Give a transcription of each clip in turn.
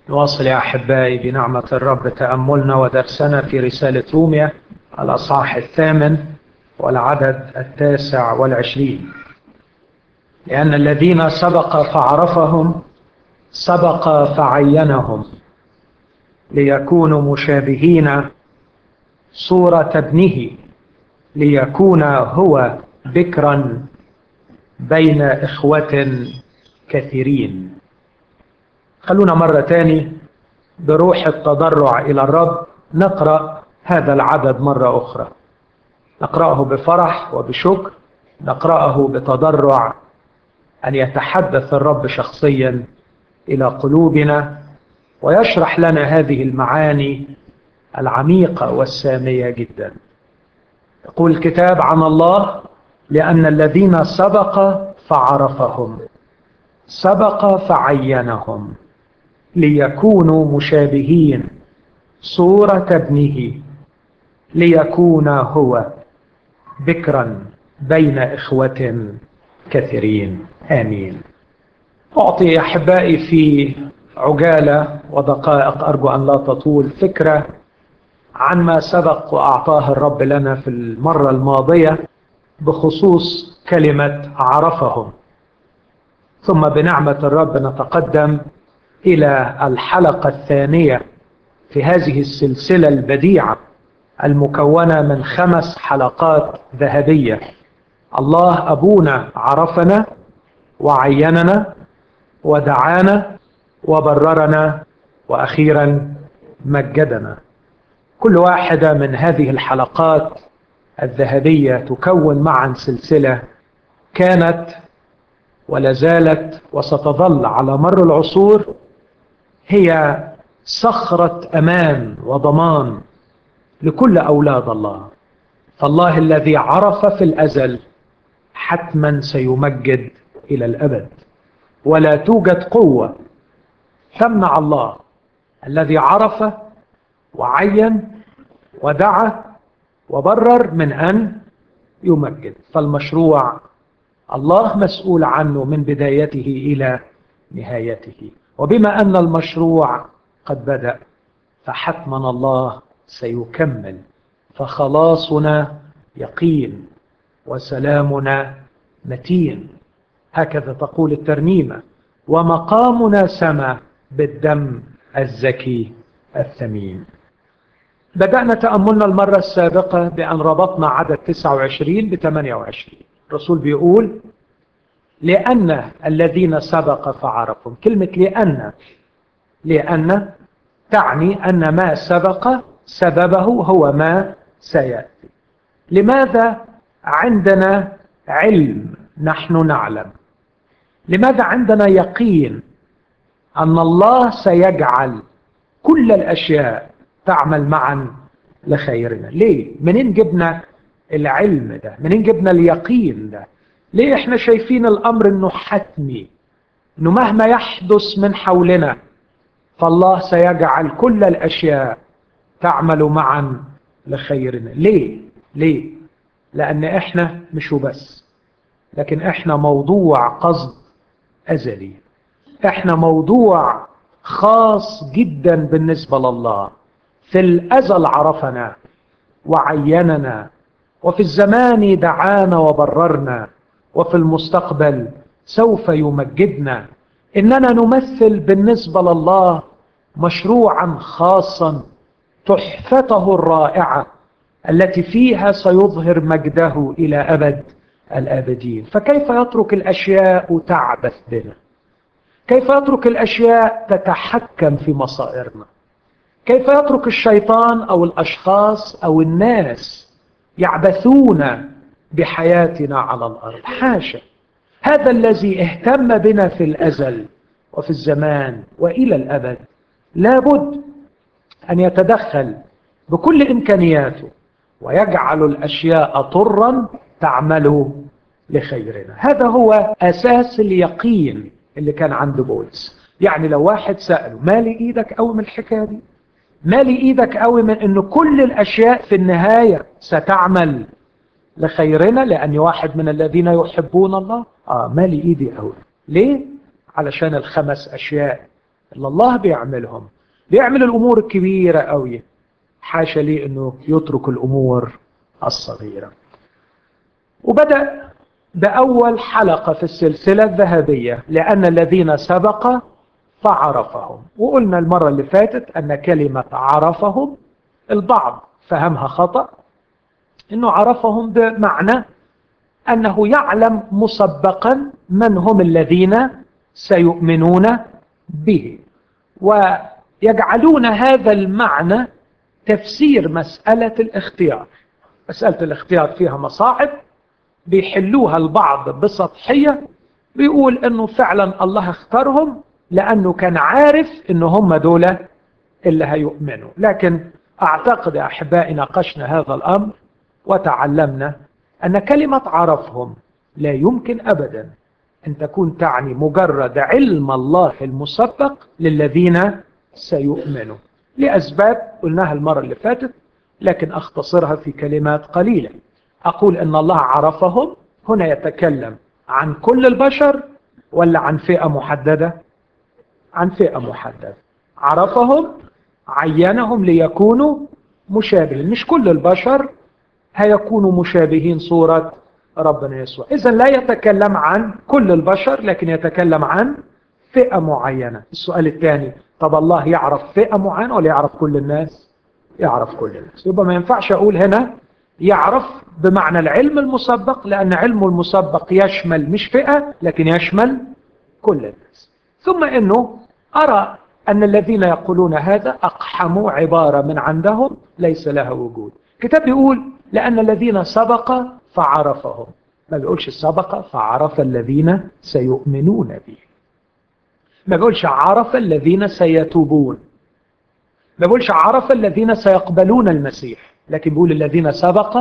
نواصل يا أحبائي بنعمة الرب تأملنا ودرسنا في رسالة روميا الأصحاح الثامن والعدد التاسع والعشرين لأن الذين سبق فعرفهم سبق فعينهم ليكونوا مشابهين صورة ابنه ليكون هو بكرا بين إخوة كثيرين خلونا مرة تاني بروح التضرع إلى الرب نقرأ هذا العدد مرة أخرى نقرأه بفرح وبشكر نقرأه بتضرع أن يتحدث الرب شخصيا إلى قلوبنا ويشرح لنا هذه المعاني العميقة والسامية جدا يقول الكتاب عن الله لأن الذين سبق فعرفهم سبق فعينهم ليكونوا مشابهين صورة ابنه ليكون هو بكرا بين إخوة كثيرين آمين أعطي أحبائي في عجالة ودقائق أرجو أن لا تطول فكرة عن ما سبق وأعطاه الرب لنا في المرة الماضية بخصوص كلمة عرفهم ثم بنعمة الرب نتقدم إلى الحلقة الثانية في هذه السلسلة البديعة المكونة من خمس حلقات ذهبية الله أبونا عرفنا وعيننا ودعانا وبررنا وأخيرا مجدنا كل واحدة من هذه الحلقات الذهبية تكون معا سلسلة كانت ولا زالت وستظل على مر العصور هي صخرة أمان وضمان لكل أولاد الله فالله الذي عرف في الأزل حتما سيمجد إلى الأبد ولا توجد قوة تمنع الله الذي عرف وعين ودعا وبرر من أن يمجد فالمشروع الله مسؤول عنه من بدايته إلى نهايته وبما أن المشروع قد بدأ فحتما الله سيكمل فخلاصنا يقين وسلامنا متين هكذا تقول الترنيمة ومقامنا سما بالدم الزكي الثمين بدأنا تأملنا المرة السابقة بأن ربطنا عدد 29 ب 28 الرسول بيقول لأن الذين سبق فعرفهم كلمة لأن لأن تعني أن ما سبق سببه هو ما سيأتي لماذا عندنا علم نحن نعلم لماذا عندنا يقين أن الله سيجعل كل الأشياء تعمل معا لخيرنا ليه؟ منين جبنا العلم ده؟ منين جبنا اليقين ده؟ ليه احنا شايفين الأمر أنه حتمي أنه مهما يحدث من حولنا فالله سيجعل كل الأشياء تعمل معا لخيرنا ليه؟ ليه؟ لأن احنا مش وبس لكن احنا موضوع قصد أزلي احنا موضوع خاص جدا بالنسبة لله في الأزل عرفنا وعيننا وفي الزمان دعانا وبررنا وفي المستقبل سوف يمجدنا إننا نمثل بالنسبة لله مشروعا خاصا تحفته الرائعة التي فيها سيظهر مجده إلى أبد الآبدين فكيف يترك الأشياء تعبث بنا كيف يترك الأشياء تتحكم في مصائرنا كيف يترك الشيطان أو الأشخاص أو الناس يعبثون بحياتنا على الأرض حاشا هذا الذي اهتم بنا في الأزل وفي الزمان وإلى الأبد لابد أن يتدخل بكل إمكانياته ويجعل الأشياء طرا تعمل لخيرنا هذا هو أساس اليقين اللي كان عند بولس يعني لو واحد سأله مالي إيدك قوي من الحكاية دي مالي إيدك قوي من أن كل الأشياء في النهاية ستعمل لخيرنا لأني واحد من الذين يحبون الله آه مالي إيدي قوي ليه؟ علشان الخمس أشياء اللي الله بيعملهم بيعمل الأمور الكبيرة قوي حاشا لي أنه يترك الأمور الصغيرة وبدأ بأول حلقة في السلسلة الذهبية لأن الذين سبق فعرفهم وقلنا المرة اللي فاتت أن كلمة عرفهم البعض فهمها خطأ أنه عرفهم بمعنى أنه يعلم مسبقا من هم الذين سيؤمنون به ويجعلون هذا المعنى تفسير مسألة الاختيار مسألة الاختيار فيها مصاعب بيحلوها البعض بسطحية بيقول انه فعلا الله اختارهم لانه كان عارف ان هم دول اللي هيؤمنوا لكن اعتقد يا احبائي ناقشنا هذا الامر وتعلمنا ان كلمة عرفهم لا يمكن ابدا ان تكون تعني مجرد علم الله المسبق للذين سيؤمنوا لاسباب قلناها المرة اللي فاتت لكن اختصرها في كلمات قليلة أقول أن الله عرفهم هنا يتكلم عن كل البشر ولا عن فئة محددة عن فئة محددة عرفهم عينهم ليكونوا مشابهين مش كل البشر هيكونوا مشابهين صورة ربنا يسوع إذا لا يتكلم عن كل البشر لكن يتكلم عن فئة معينة السؤال الثاني طب الله يعرف فئة معينة ولا يعرف كل الناس يعرف كل الناس يبقى ما ينفعش أقول هنا يعرف بمعنى العلم المسبق لأن علمه المسبق يشمل مش فئة لكن يشمل كل الناس ثم أنه أرى أن الذين يقولون هذا أقحموا عبارة من عندهم ليس لها وجود كتاب يقول لأن الذين سبق فعرفهم ما بيقولش سبق فعرف الذين سيؤمنون به ما بيقولش عرف الذين سيتوبون ما بيقولش عرف الذين سيقبلون المسيح لكن بيقول الذين سبق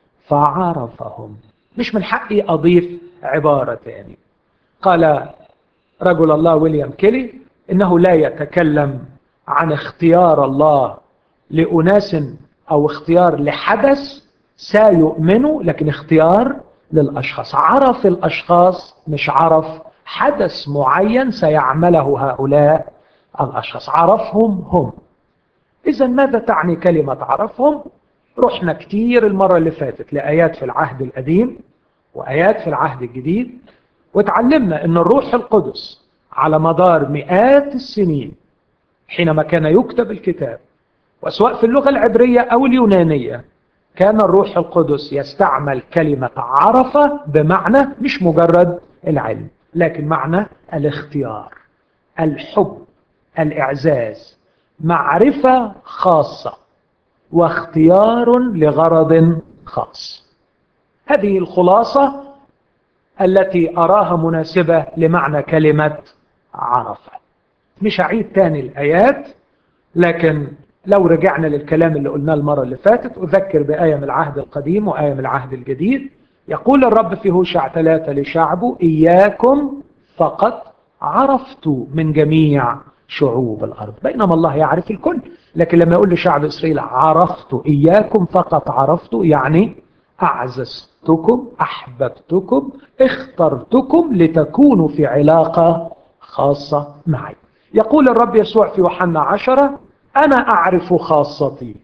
فعرفهم مش من حقي أضيف عبارة تاني قال رجل الله ويليام كيلي إنه لا يتكلم عن اختيار الله لأناس أو اختيار لحدث سيؤمنوا لكن اختيار للأشخاص عرف الأشخاص مش عرف حدث معين سيعمله هؤلاء الأشخاص عرفهم هم إذا ماذا تعني كلمة عرفهم رحنا كتير المرة اللي فاتت لآيات في العهد القديم وآيات في العهد الجديد وتعلمنا أن الروح القدس على مدار مئات السنين حينما كان يكتب الكتاب وسواء في اللغة العبرية أو اليونانية كان الروح القدس يستعمل كلمة عرفة بمعنى مش مجرد العلم لكن معنى الاختيار الحب الإعزاز معرفة خاصة واختيار لغرض خاص هذه الخلاصة التي أراها مناسبة لمعنى كلمة عرفة مش هعيد تاني الآيات لكن لو رجعنا للكلام اللي قلناه المرة اللي فاتت أذكر بآية من العهد القديم وآية من العهد الجديد يقول الرب في هوشع ثلاثة لشعبه إياكم فقط عرفت من جميع شعوب الأرض بينما الله يعرف الكل لكن لما يقول لشعب إسرائيل عرفت إياكم فقط عرفت يعني أعززتكم أحببتكم اخترتكم لتكونوا في علاقة خاصة معي يقول الرب يسوع في يوحنا عشرة أنا أعرف خاصتي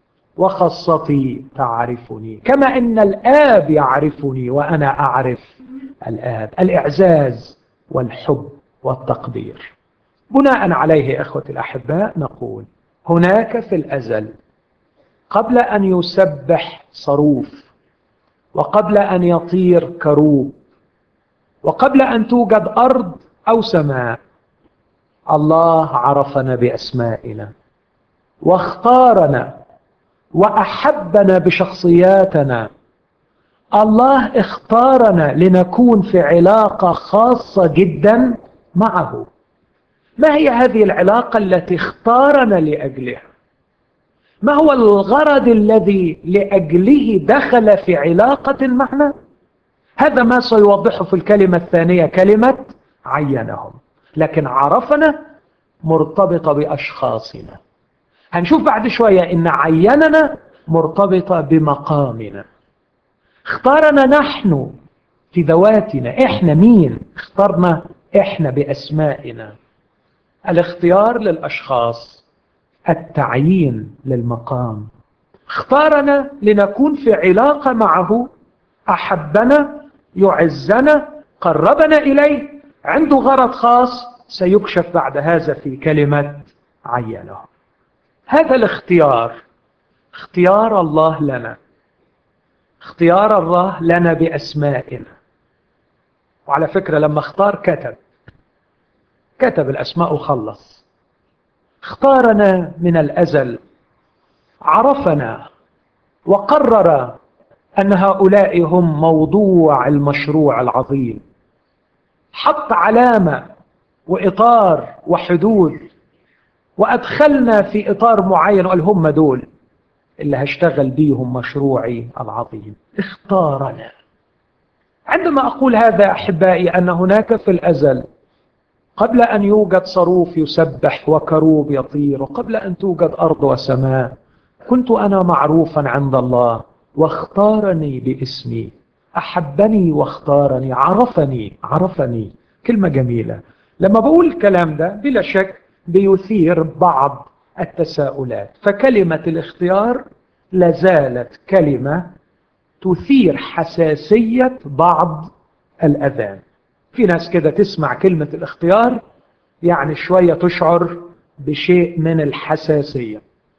وخاصتي تعرفني كما أن الآب يعرفني وأنا أعرف الآب الإعزاز والحب والتقدير بناء عليه إخوة الأحباء نقول هناك في الأزل قبل أن يسبح صروف وقبل أن يطير كروب وقبل أن توجد أرض أو سماء الله عرفنا بأسمائنا واختارنا وأحبنا بشخصياتنا الله اختارنا لنكون في علاقة خاصة جدا معه ما هي هذه العلاقة التي اختارنا لأجلها ما هو الغرض الذي لأجله دخل في علاقة معنا هذا ما سيوضحه في الكلمة الثانية كلمة عينهم لكن عرفنا مرتبطة بأشخاصنا هنشوف بعد شوية إن عيننا مرتبطة بمقامنا اختارنا نحن في ذواتنا احنا مين اخترنا احنا بأسمائنا الاختيار للأشخاص التعيين للمقام اختارنا لنكون في علاقة معه أحبنا يعزنا قربنا إليه عنده غرض خاص سيكشف بعد هذا في كلمة عينه هذا الاختيار اختيار الله لنا اختيار الله لنا بأسمائنا وعلى فكرة لما اختار كتب كتب الأسماء وخلص اختارنا من الأزل عرفنا وقرر أن هؤلاء هم موضوع المشروع العظيم حط علامة وإطار وحدود وأدخلنا في إطار معين وقال هم دول اللي هشتغل بيهم مشروعي العظيم اختارنا عندما أقول هذا أحبائي أن هناك في الأزل قبل أن يوجد صاروف يسبح وكروب يطير وقبل أن توجد أرض وسماء كنت أنا معروفا عند الله واختارني باسمي أحبني واختارني عرفني عرفني كلمة جميلة لما بقول الكلام ده بلا شك بيثير بعض التساؤلات فكلمة الاختيار لازالت كلمة تثير حساسية بعض الأذان في ناس كده تسمع كلمة الاختيار يعني شوية تشعر بشيء من الحساسية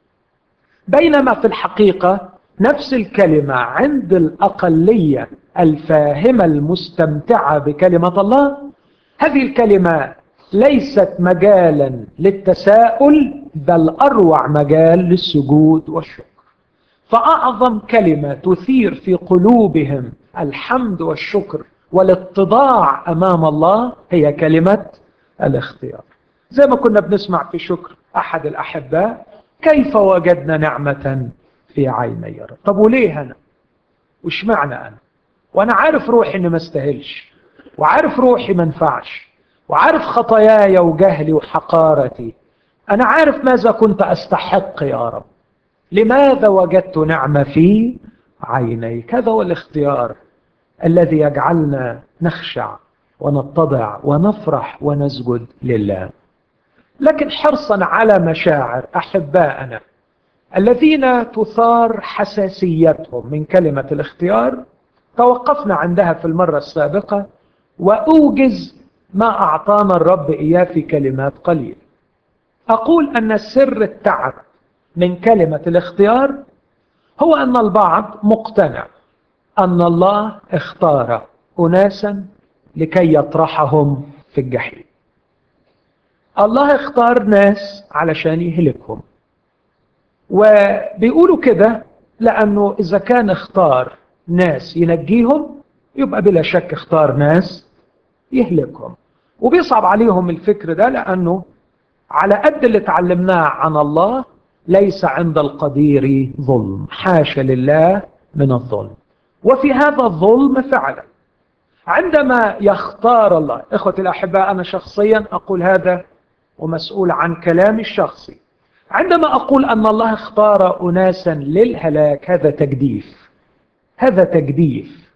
بينما في الحقيقة نفس الكلمة عند الأقلية الفاهمة المستمتعة بكلمة الله هذه الكلمة ليست مجالا للتساؤل بل أروع مجال للسجود والشكر فأعظم كلمة تثير في قلوبهم الحمد والشكر والاتضاع أمام الله هي كلمة الاختيار زي ما كنا بنسمع في شكر أحد الأحباء كيف وجدنا نعمة في عيني رب طب وليه أنا وش معنى أنا وأنا عارف روحي إني ما استاهلش وعارف روحي ما انفعش وعارف خطاياي وجهلي وحقارتي أنا عارف ماذا كنت أستحق يا رب لماذا وجدت نعمة في عينيك هذا هو الاختيار الذي يجعلنا نخشع ونتضع ونفرح ونسجد لله لكن حرصا على مشاعر أحباءنا الذين تثار حساسيتهم من كلمة الاختيار توقفنا عندها في المرة السابقة وأوجز ما أعطانا الرب إياه في كلمات قليلة أقول أن سر التعب من كلمة الاختيار هو أن البعض مقتنع أن الله اختار أناسا لكي يطرحهم في الجحيم الله اختار ناس علشان يهلكهم وبيقولوا كده لأنه إذا كان اختار ناس ينجيهم يبقى بلا شك اختار ناس يهلكهم وبيصعب عليهم الفكر ده لأنه على قد اللي تعلمناه عن الله ليس عند القدير ظلم حاشا لله من الظلم وفي هذا الظلم فعلا عندما يختار الله إخوتي الأحباء أنا شخصيا أقول هذا ومسؤول عن كلامي الشخصي عندما أقول أن الله اختار أناسا للهلاك هذا تجديف هذا تجديف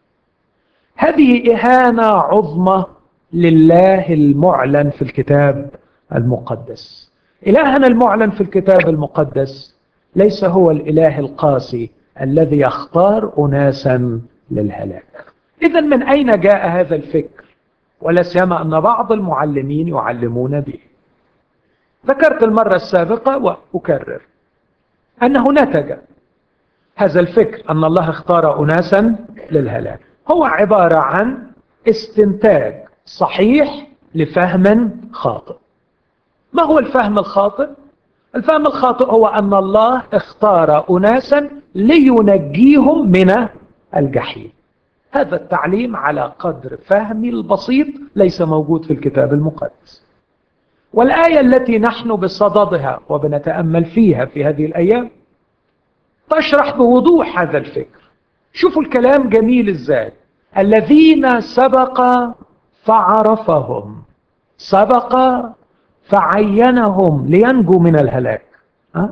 هذه إهانة عظمى لله المعلن في الكتاب المقدس إلهنا المعلن في الكتاب المقدس ليس هو الإله القاسي الذي يختار أناسا للهلاك إذا من أين جاء هذا الفكر ولا سيما أن بعض المعلمين يعلمون به ذكرت المرة السابقة وأكرر أنه نتج هذا الفكر أن الله اختار أناسا للهلاك هو عبارة عن استنتاج صحيح لفهم خاطئ ما هو الفهم الخاطئ؟ الفهم الخاطئ هو أن الله اختار أناسا لينجيهم من الجحيم هذا التعليم على قدر فهمي البسيط ليس موجود في الكتاب المقدس والآية التي نحن بصددها وبنتأمل فيها في هذه الأيام تشرح بوضوح هذا الفكر شوفوا الكلام جميل ازاي الذين سبق فعرفهم سبق فعينهم لينجوا من الهلاك أه؟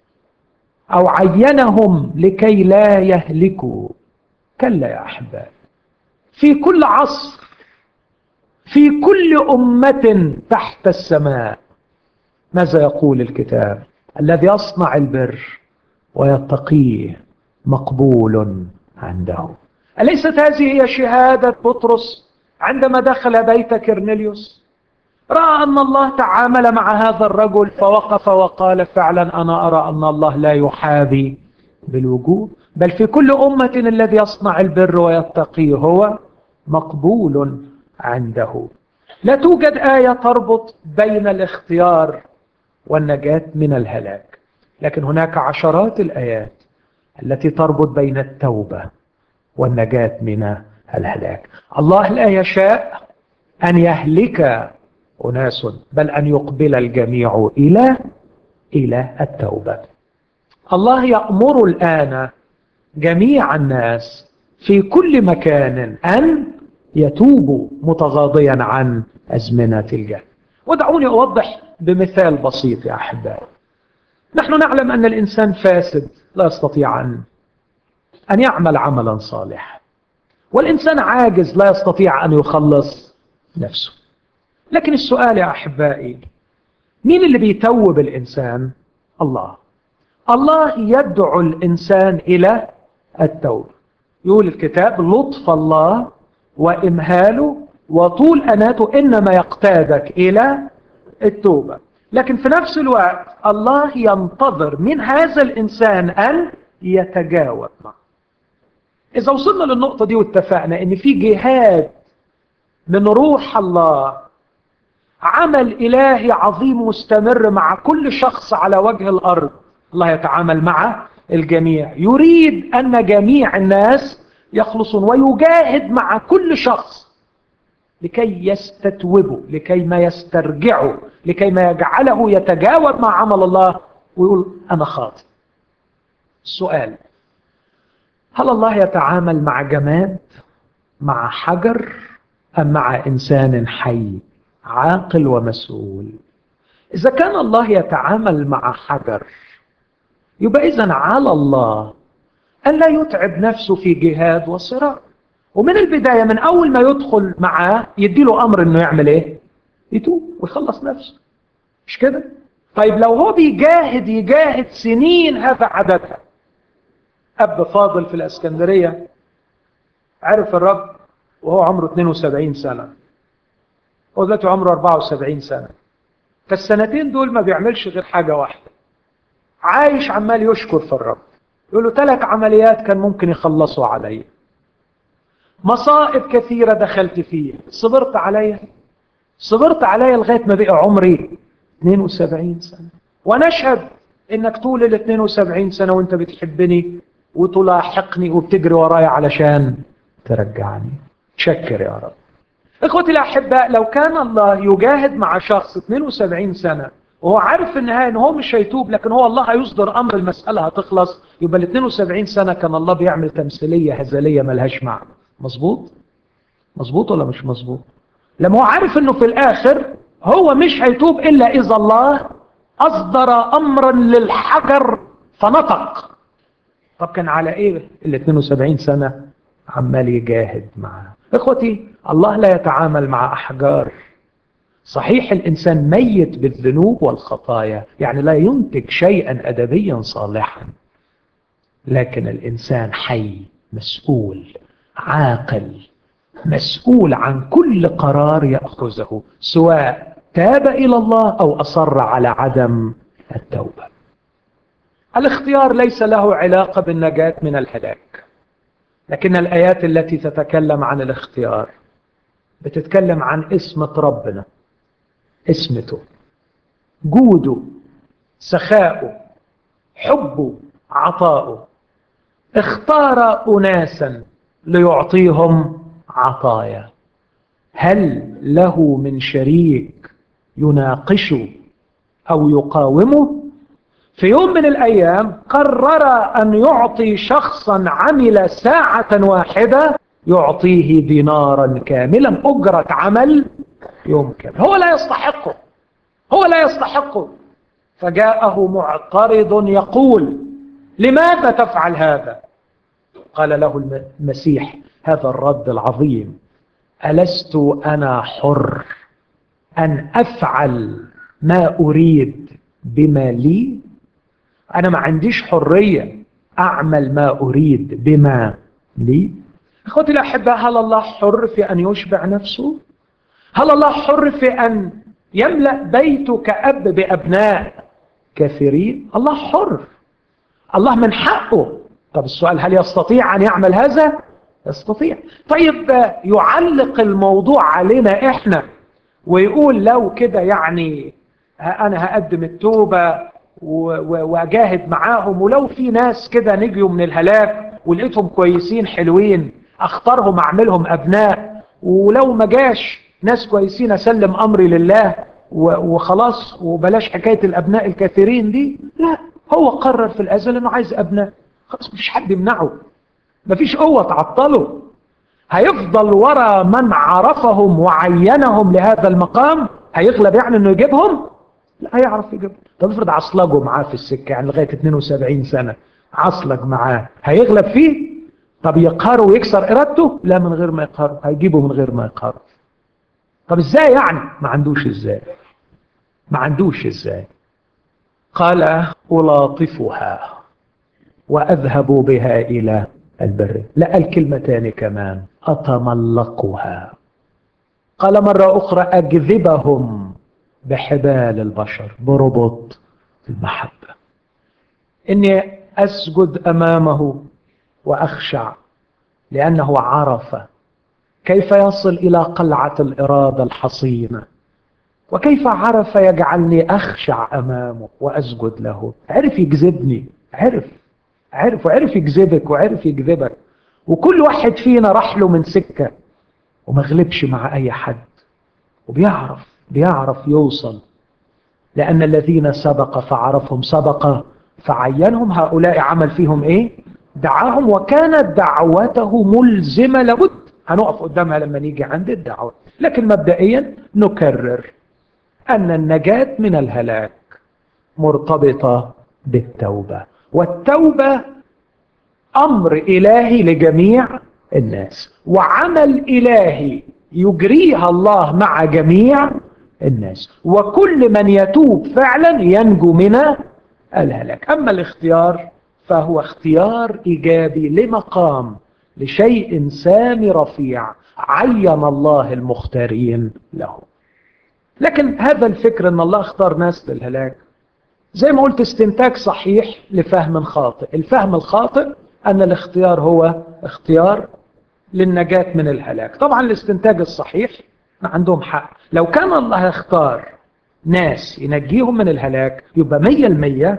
أو عينهم لكي لا يهلكوا كلا يا أحباب في كل عصر في كل أمة تحت السماء ماذا يقول الكتاب الذي يصنع البر ويتقيه مقبول عنده أليست هذه هي شهادة بطرس عندما دخل بيت كرنيليوس رأى أن الله تعامل مع هذا الرجل فوقف وقال فعلا أنا أرى أن الله لا يحابي بالوجوه بل في كل أمة الذي يصنع البر ويتقيه هو مقبول عنده لا توجد آية تربط بين الاختيار والنجاة من الهلاك لكن هناك عشرات الآيات التي تربط بين التوبة والنجاة من الهلاك الله لا يشاء أن يهلك أناس بل أن يقبل الجميع إلى إلى التوبة الله يأمر الآن جميع الناس في كل مكان أن يتوبوا متغاضيا عن أزمنة الجهل ودعوني أوضح بمثال بسيط يا أحبائي نحن نعلم أن الإنسان فاسد لا يستطيع أن أن يعمل عملا صالحا والإنسان عاجز لا يستطيع أن يخلص نفسه لكن السؤال يا أحبائي مين اللي بيتوب الإنسان الله الله يدعو الإنسان إلى التوبة يقول الكتاب لطف الله وإمهاله وطول أناته إنما يقتادك إلى التوبة لكن في نفس الوقت الله ينتظر من هذا الإنسان أن يتجاوب معه إذا وصلنا للنقطة دي واتفقنا إن في جهاد من روح الله عمل إلهي عظيم مستمر مع كل شخص على وجه الأرض الله يتعامل مع الجميع يريد أن جميع الناس يخلصون ويجاهد مع كل شخص لكي يستتوبوا لكي ما يسترجعوا لكي ما يجعله يتجاوب مع عمل الله ويقول أنا خاطئ السؤال هل الله يتعامل مع جماد مع حجر أم مع إنسان حي عاقل ومسؤول إذا كان الله يتعامل مع حجر يبقى إذا على الله أن لا يتعب نفسه في جهاد وصراع ومن البداية من أول ما يدخل معاه يديله أمر أنه يعمل إيه يتوب ويخلص نفسه مش كده طيب لو هو بيجاهد يجاهد سنين هذا عددها أب فاضل في الأسكندرية عرف الرب وهو عمره 72 سنة هو دلوقتي عمره 74 سنة فالسنتين دول ما بيعملش غير حاجة واحدة عايش عمال يشكر في الرب يقول له ثلاث عمليات كان ممكن يخلصوا عليا مصائب كثيرة دخلت فيها صبرت عليها صبرت عليها لغاية ما بقى عمري 72 سنة ونشهد انك طول ال 72 سنة وانت بتحبني وتلاحقني وبتجري ورايا علشان ترجعني شكر يا رب اخوتي الاحباء لو كان الله يجاهد مع شخص 72 سنة وهو عارف في النهاية ان هو مش هيتوب لكن هو الله هيصدر امر المسألة هتخلص يبقى ال 72 سنة كان الله بيعمل تمثيلية هزلية ملهاش معنى مظبوط مظبوط ولا مش مظبوط لما هو عارف انه في الاخر هو مش هيتوب الا اذا الله اصدر امرا للحجر فنطق طب كان على ايه ال 72 سنة عمال يجاهد معاه اخوتي الله لا يتعامل مع احجار صحيح الانسان ميت بالذنوب والخطايا يعني لا ينتج شيئا ادبيا صالحا لكن الانسان حي مسؤول عاقل مسؤول عن كل قرار ياخذه سواء تاب الى الله او اصر على عدم التوبه الاختيار ليس له علاقه بالنجاه من الهلاك لكن الايات التي تتكلم عن الاختيار بتتكلم عن اسمه ربنا اسمته جوده سخاؤه حبه عطاؤه اختار اناسا ليعطيهم عطايا هل له من شريك يناقشه او يقاومه في يوم من الايام قرر ان يعطي شخصا عمل ساعه واحده يعطيه دينارا كاملا اجره عمل يوم كامل هو لا يستحقه هو لا يستحقه فجاءه معترض يقول لماذا تفعل هذا قال له المسيح هذا الرد العظيم ألست أنا حر أن أفعل ما أريد بما لي أنا ما عنديش حرية أعمل ما أريد بما لي أخوتي الأحباء هل الله حر في أن يشبع نفسه؟ هل الله حر في أن يملأ بيته كأب بأبناء كثيرين؟ الله حر الله من حقه طب السؤال هل يستطيع أن يعمل هذا؟ يستطيع طيب يعلق الموضوع علينا إحنا ويقول لو كده يعني أنا هقدم التوبة واجاهد معاهم ولو في ناس كده نجوا من الهلاك ولقيتهم كويسين حلوين اختارهم اعملهم ابناء ولو ما جاش ناس كويسين اسلم امري لله وخلاص وبلاش حكايه الابناء الكثيرين دي لا هو قرر في الازل انه عايز ابناء خلاص مفيش حد يمنعه مفيش قوه تعطله هيفضل ورا من عرفهم وعينهم لهذا المقام هيغلب يعني انه يجيبهم لا هيعرف يجيبهم طب افرض عصلجه معاه في السكه يعني لغايه 72 سنه عصلج معاه هيغلب فيه طب يقهره ويكسر ارادته لا من غير ما يقهره هيجيبه من غير ما يقهره طب ازاي يعني ما عندوش ازاي ما عندوش ازاي قال ألاطفها وأذهب بها إلى البر لا الكلمة تاني كمان أتملقها قال مرة أخرى أجذبهم بحبال البشر بربط المحبة إني أسجد أمامه وأخشع لأنه عرف كيف يصل إلى قلعة الإرادة الحصينة وكيف عرف يجعلني أخشع أمامه وأسجد له عرف يجذبني عرف عرف وعرف يجذبك وعرف يجذبك وكل واحد فينا راح له من سكة وما غلبش مع أي حد وبيعرف بيعرف يوصل لأن الذين سبق فعرفهم سبق فعينهم هؤلاء عمل فيهم إيه دعاهم وكانت دعوته ملزمة لابد هنقف قدامها لما نيجي عند الدعوة لكن مبدئيا نكرر أن النجاة من الهلاك مرتبطة بالتوبة والتوبة أمر إلهي لجميع الناس وعمل إلهي يجريها الله مع جميع الناس وكل من يتوب فعلا ينجو من الهلاك أما الاختيار فهو اختيار إيجابي لمقام لشيء سامي رفيع عين الله المختارين له لكن هذا الفكر ان الله اختار ناس للهلاك زي ما قلت استنتاج صحيح لفهم خاطئ الفهم الخاطئ ان الاختيار هو اختيار للنجاة من الهلاك طبعا الاستنتاج الصحيح عندهم حق لو كان الله يختار ناس ينجيهم من الهلاك يبقى مية المية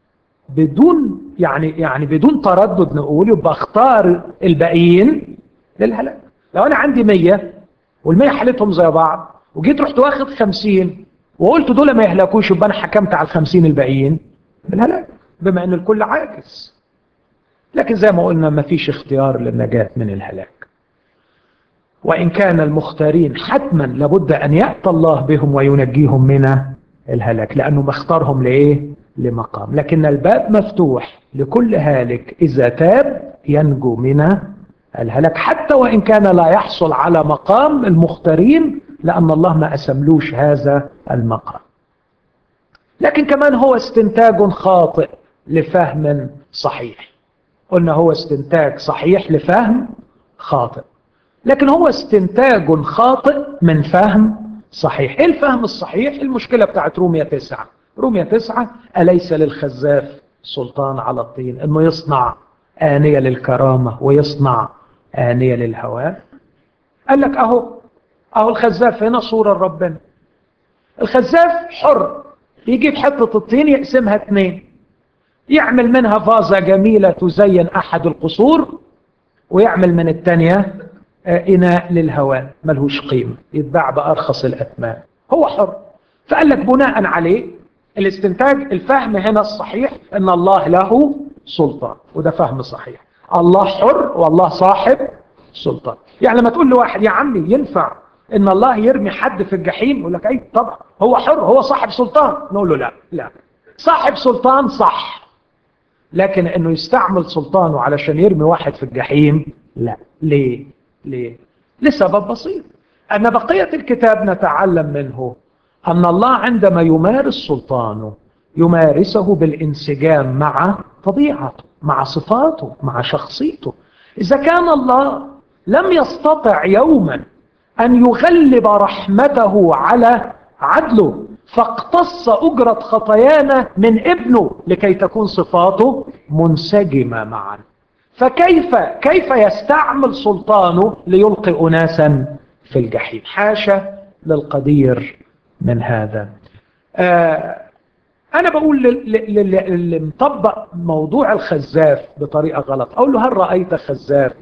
بدون يعني يعني بدون تردد نقول يبقى اختار الباقيين للهلاك لو انا عندي مية والمية حالتهم زي بعض وجيت رحت واخد خمسين وقلت دول ما يهلكوش يبقى انا حكمت على الخمسين الباقيين بالهلاك بما ان الكل عاجز لكن زي ما قلنا ما فيش اختيار للنجاة من الهلاك وإن كان المختارين حتما لابد أن يأتى الله بهم وينجيهم من الهلاك لأنه مختارهم لإيه؟ لمقام لكن الباب مفتوح لكل هالك إذا تاب ينجو من الهلاك حتى وإن كان لا يحصل على مقام المختارين لأن الله ما أسملوش هذا المقام لكن كمان هو استنتاج خاطئ لفهم صحيح قلنا هو استنتاج صحيح لفهم خاطئ لكن هو استنتاج خاطئ من فهم صحيح ايه الفهم الصحيح المشكلة بتاعت رومية تسعة رومية تسعة أليس للخزاف سلطان على الطين انه يصنع آنية للكرامة ويصنع آنية للهواء قال لك اهو اهو الخزاف هنا صورة لربنا الخزاف حر يجيب حتة الطين يقسمها اثنين يعمل منها فازة جميلة تزين أحد القصور ويعمل من الثانية إناء للهواء ملهوش قيمة يتباع بأرخص الأثمان هو حر فقال لك بناء عليه الاستنتاج الفهم هنا الصحيح أن الله له سلطان وده فهم صحيح الله حر والله صاحب سلطان يعني لما تقول لواحد يا عمي ينفع ان الله يرمي حد في الجحيم يقول لك اي طبعا هو حر هو صاحب سلطان نقول له لا لا صاحب سلطان صح لكن انه يستعمل سلطانه علشان يرمي واحد في الجحيم لا ليه ليه لسبب بسيط ان بقية الكتاب نتعلم منه ان الله عندما يمارس سلطانه يمارسه بالانسجام مع طبيعته مع صفاته مع شخصيته إذا كان الله لم يستطع يوما أن يغلب رحمته على عدله فاقتص أجرة خطايانا من ابنه لكي تكون صفاته منسجمة معا فكيف كيف يستعمل سلطانه ليلقي أناسا في الجحيم حاشا للقدير من هذا آه أنا بقول اللي مطبق موضوع الخزاف بطريقة غلط أقول له هل رأيت خزاف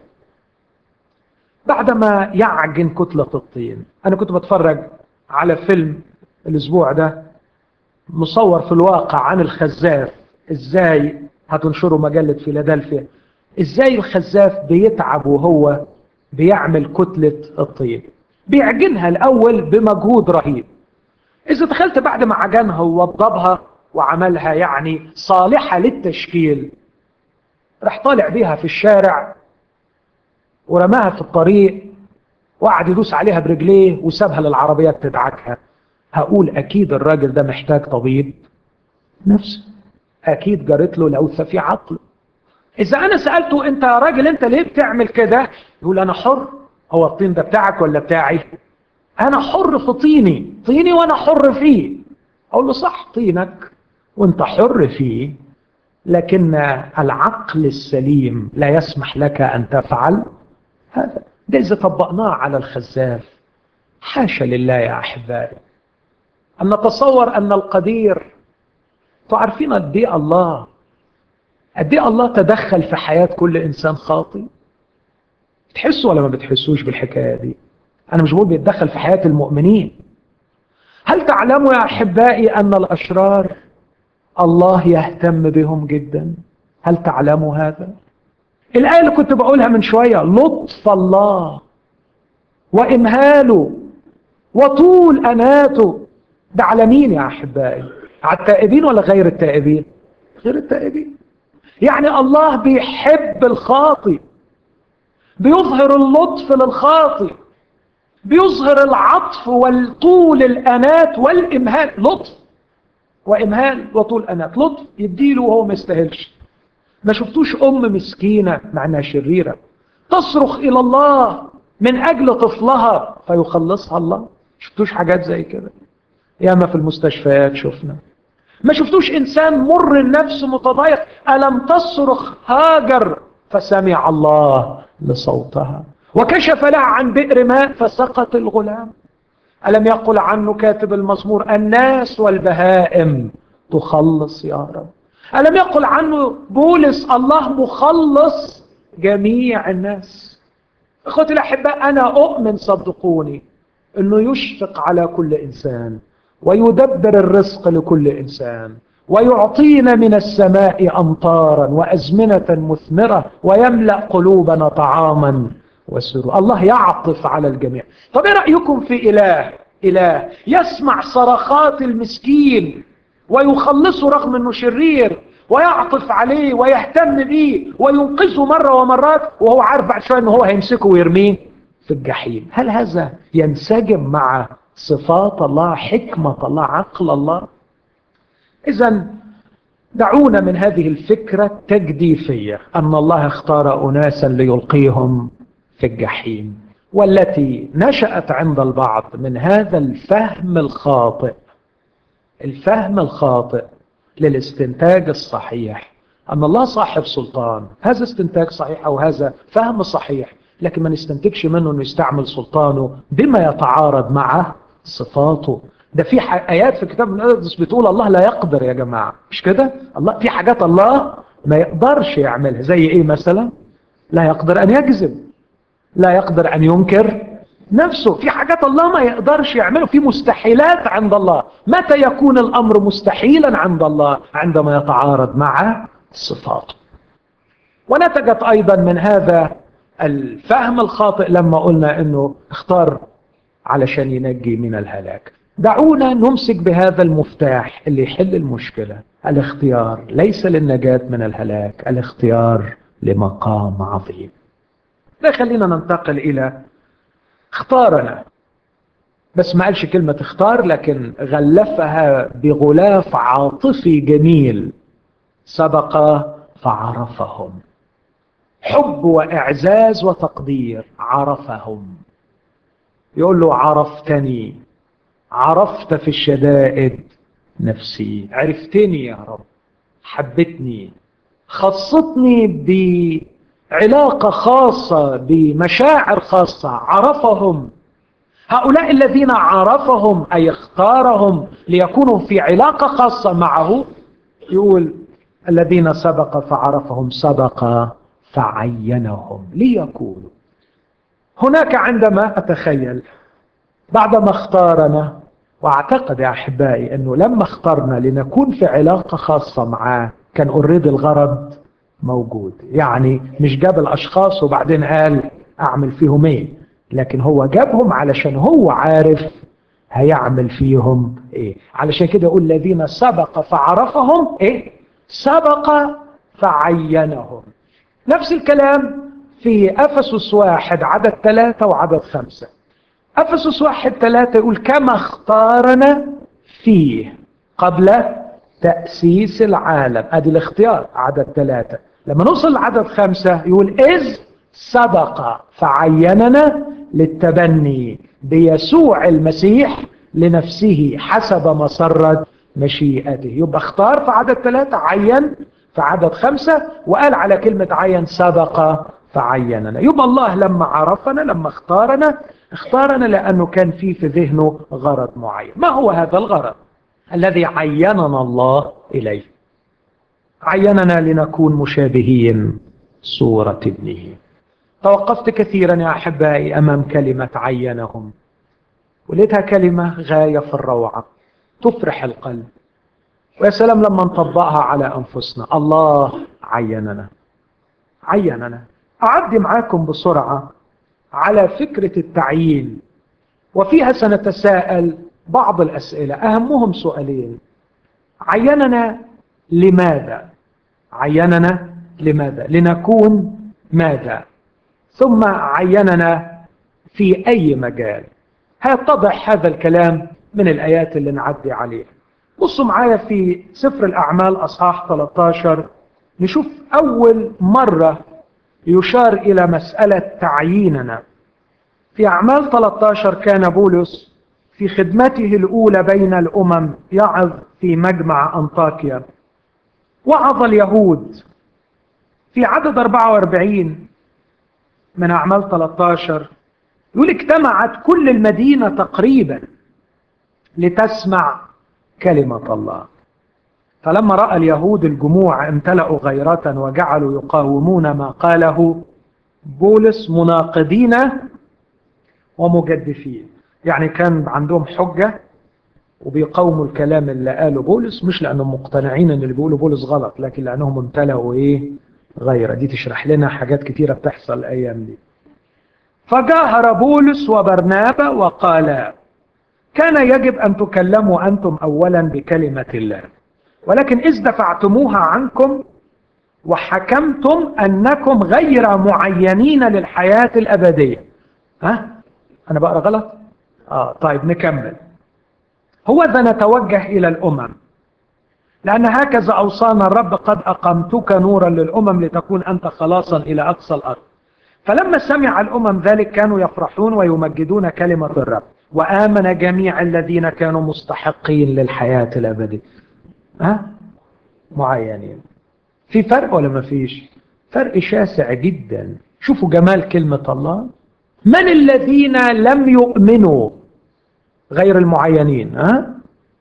بعدما يعجن كتلة الطين أنا كنت بتفرج على فيلم الأسبوع ده مصور في الواقع عن الخزاف إزاي هتنشره مجلة فيلادلفيا إزاي الخزاف بيتعب وهو بيعمل كتلة الطين بيعجنها الأول بمجهود رهيب إذا دخلت بعد ما عجنها ووضبها وعملها يعني صالحة للتشكيل راح طالع بيها في الشارع ورماها في الطريق وقعد يدوس عليها برجليه وسابها للعربيات تدعكها هقول اكيد الراجل ده محتاج طبيب نفسه اكيد جرت له لوثه في عقله اذا انا سالته انت يا راجل انت ليه بتعمل كده يقول انا حر هو الطين ده بتاعك ولا بتاعي انا حر في طيني طيني وانا حر فيه اقول له صح طينك وانت حر فيه لكن العقل السليم لا يسمح لك ان تفعل هذا ده اذا طبقناه على الخزاف حاشا لله يا احبائي ان نتصور ان القدير تعرفين قد ايه الله قد ايه الله تدخل في حياه كل انسان خاطئ بتحسوا ولا ما بتحسوش بالحكايه دي انا مش بقول بيتدخل في حياه المؤمنين هل تعلموا يا احبائي ان الاشرار الله يهتم بهم جدا هل تعلموا هذا الآية اللي كنت بقولها من شوية لطف الله وإمهاله وطول أناته ده على مين يا أحبائي على التائبين ولا غير التائبين غير التائبين يعني الله بيحب الخاطئ بيظهر اللطف للخاطئ بيظهر العطف والطول الأنات والإمهال لطف وإمهال وطول أنات لطف يديله وهو ما يستاهلش ما شفتوش أم مسكينة مع أنها شريرة تصرخ إلى الله من أجل طفلها فيخلصها الله شفتوش حاجات زي كده ياما في المستشفيات شفنا ما شفتوش إنسان مر النفس متضايق ألم تصرخ هاجر فسمع الله لصوتها وكشف لها عن بئر ماء فسقط الغلام ألم يقل عنه كاتب المزمور الناس والبهائم تخلص يا رب ألم يقل عنه بولس الله مخلص جميع الناس اخوتي الأحباء أنا أؤمن صدقوني أنه يشفق على كل إنسان ويدبر الرزق لكل إنسان ويعطينا من السماء أمطارا وأزمنة مثمرة ويملأ قلوبنا طعاما وسرور الله يعطف على الجميع طب ايه رأيكم في إله إله يسمع صرخات المسكين ويخلصه رغم أنه شرير ويعطف عليه ويهتم به وينقذه مرة ومرات وهو عارف بعد شوية أنه هو هيمسكه ويرميه في الجحيم هل هذا ينسجم مع صفات الله حكمة الله عقل الله إذا دعونا من هذه الفكرة التجديفية أن الله اختار أناسا ليلقيهم في الجحيم والتي نشأت عند البعض من هذا الفهم الخاطئ الفهم الخاطئ للاستنتاج الصحيح أن الله صاحب سلطان هذا استنتاج صحيح أو هذا فهم صحيح لكن ما نستنتجش منه أنه يستعمل سلطانه بما يتعارض مع صفاته ده في آيات في الكتاب المقدس بتقول الله لا يقدر يا جماعة مش كده الله في حاجات الله ما يقدرش يعملها زي ايه مثلا لا يقدر ان يكذب لا يقدر ان ينكر نفسه في حاجات الله ما يقدرش يعمله في مستحيلات عند الله متى يكون الامر مستحيلا عند الله عندما يتعارض مع صفاته ونتجت ايضا من هذا الفهم الخاطئ لما قلنا انه اختار علشان ينجي من الهلاك دعونا نمسك بهذا المفتاح اللي يحل المشكلة الاختيار ليس للنجاة من الهلاك الاختيار لمقام عظيم ده خلينا ننتقل إلى اختارنا بس ما قالش كلمة اختار لكن غلفها بغلاف عاطفي جميل سبق فعرفهم حب وإعزاز وتقدير عرفهم يقول له عرفتني عرفت في الشدائد نفسي عرفتني يا رب حبتني خصتني بعلاقة خاصة بمشاعر خاصة عرفهم هؤلاء الذين عرفهم أي اختارهم ليكونوا في علاقة خاصة معه يقول الذين سبق فعرفهم سبق فعينهم ليكونوا هناك عندما أتخيل بعدما اختارنا واعتقد يا احبائي انه لما اخترنا لنكون في علاقه خاصه معاه كان اوريدي الغرض موجود يعني مش جاب الاشخاص وبعدين قال اعمل فيهم ايه لكن هو جابهم علشان هو عارف هيعمل فيهم ايه علشان كده يقول الذين سبق فعرفهم ايه سبق فعينهم نفس الكلام في افسس واحد عدد ثلاثة وعدد خمسة افسس واحد ثلاثة يقول كما اختارنا فيه قبل تأسيس العالم ادي الاختيار عدد ثلاثة لما نوصل لعدد خمسة يقول إذ سبق فعيننا للتبني بيسوع المسيح لنفسه حسب مسرة مشيئته يبقى اختار في عدد ثلاثة عين في عدد خمسة وقال على كلمة عين سبق فعيننا يبقى الله لما عرفنا لما اختارنا اختارنا لأنه كان في في ذهنه غرض معين ما هو هذا الغرض الذي عيننا الله إليه عيننا لنكون مشابهين صورة ابنه توقفت كثيرا يا أحبائي أمام كلمة عينهم ولقيتها كلمة غاية في الروعة تفرح القلب ويا سلام لما نطبقها على أنفسنا الله عيننا عيننا أعدي معاكم بسرعة على فكرة التعيين وفيها سنتساءل بعض الأسئلة أهمهم سؤالين عيننا لماذا عيننا لماذا لنكون ماذا ثم عيننا في أي مجال هيتضح هذا الكلام من الآيات اللي نعدي عليها بصوا معايا في سفر الأعمال أصحاح 13 نشوف أول مرة يشار إلى مسألة تعييننا في أعمال 13 كان بولس في خدمته الأولى بين الأمم يعظ في مجمع أنطاكيا وعظ اليهود في عدد 44 من أعمال 13 يقول اجتمعت كل المدينة تقريبا لتسمع كلمة الله فلما رأى اليهود الجموع امتلأوا غيرة وجعلوا يقاومون ما قاله بولس مناقضين ومجدفين يعني كان عندهم حجة وبيقاوموا الكلام اللي قاله بولس مش لأنهم مقتنعين ان اللي بيقوله بولس غلط لكن لأنهم امتلأوا ايه غيرة دي تشرح لنا حاجات كتيرة بتحصل الأيام دي فجاهر بولس وبرنابا وقال كان يجب أن تكلموا أنتم أولا بكلمة الله ولكن إذ دفعتموها عنكم وحكمتم أنكم غير معينين للحياة الأبدية ها؟ أنا بقرأ غلط؟ آه طيب نكمل هو ذا نتوجه إلى الأمم لأن هكذا أوصانا الرب قد أقمتك نورا للأمم لتكون أنت خلاصا إلى أقصى الأرض فلما سمع الأمم ذلك كانوا يفرحون ويمجدون كلمة الرب وآمن جميع الذين كانوا مستحقين للحياة الأبدية ها معينين في فرق ولا ما فيش فرق شاسع جدا شوفوا جمال كلمة الله من الذين لم يؤمنوا غير المعينين ها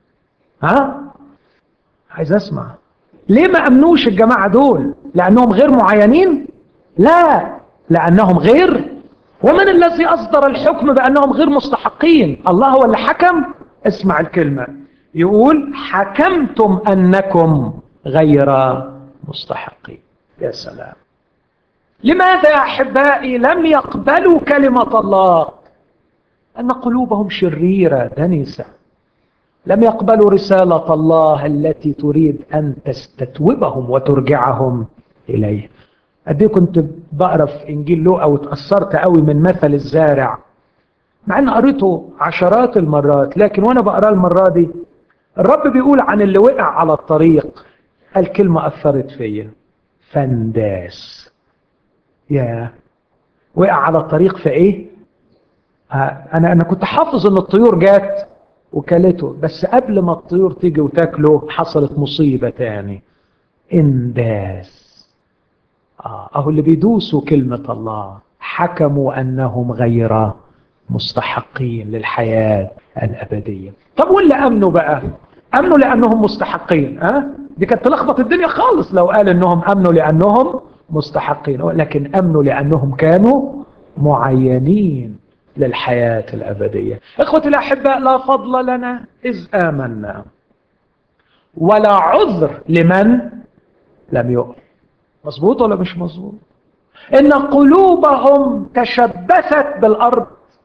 ها عايز اسمع ليه ما امنوش الجماعة دول لانهم غير معينين لا لانهم غير ومن الذي اصدر الحكم بانهم غير مستحقين الله هو اللي حكم اسمع الكلمة يقول حكمتم انكم غير مستحقين يا سلام لماذا يا احبائي لم يقبلوا كلمة الله ان قلوبهم شريرة دنسة لم يقبلوا رسالة الله التي تريد ان تستتوبهم وترجعهم اليه قد كنت بقرا في انجيل لوقا وتاثرت قوي من مثل الزارع مع ان قريته عشرات المرات لكن وانا بقراه المره دي الرب بيقول عن اللي وقع على الطريق الكلمه اثرت فيا فنداس يا وقع على الطريق في ايه انا انا كنت حافظ ان الطيور جات وكلته بس قبل ما الطيور تيجي وتاكله حصلت مصيبه تاني انداس آه اهو اللي بيدوسوا كلمه الله حكموا انهم غير مستحقين للحياه الابديه طب واللي امنوا بقى امنوا لانهم مستحقين ها أه؟ دي كانت تلخبط الدنيا خالص لو قال انهم امنوا لانهم مستحقين لكن امنوا لانهم كانوا معينين للحياه الابديه اخوتي الاحباء لا فضل لنا اذ امنا ولا عذر لمن لم يؤمن مظبوط ولا مش مظبوط ان قلوبهم تشبثت بالارض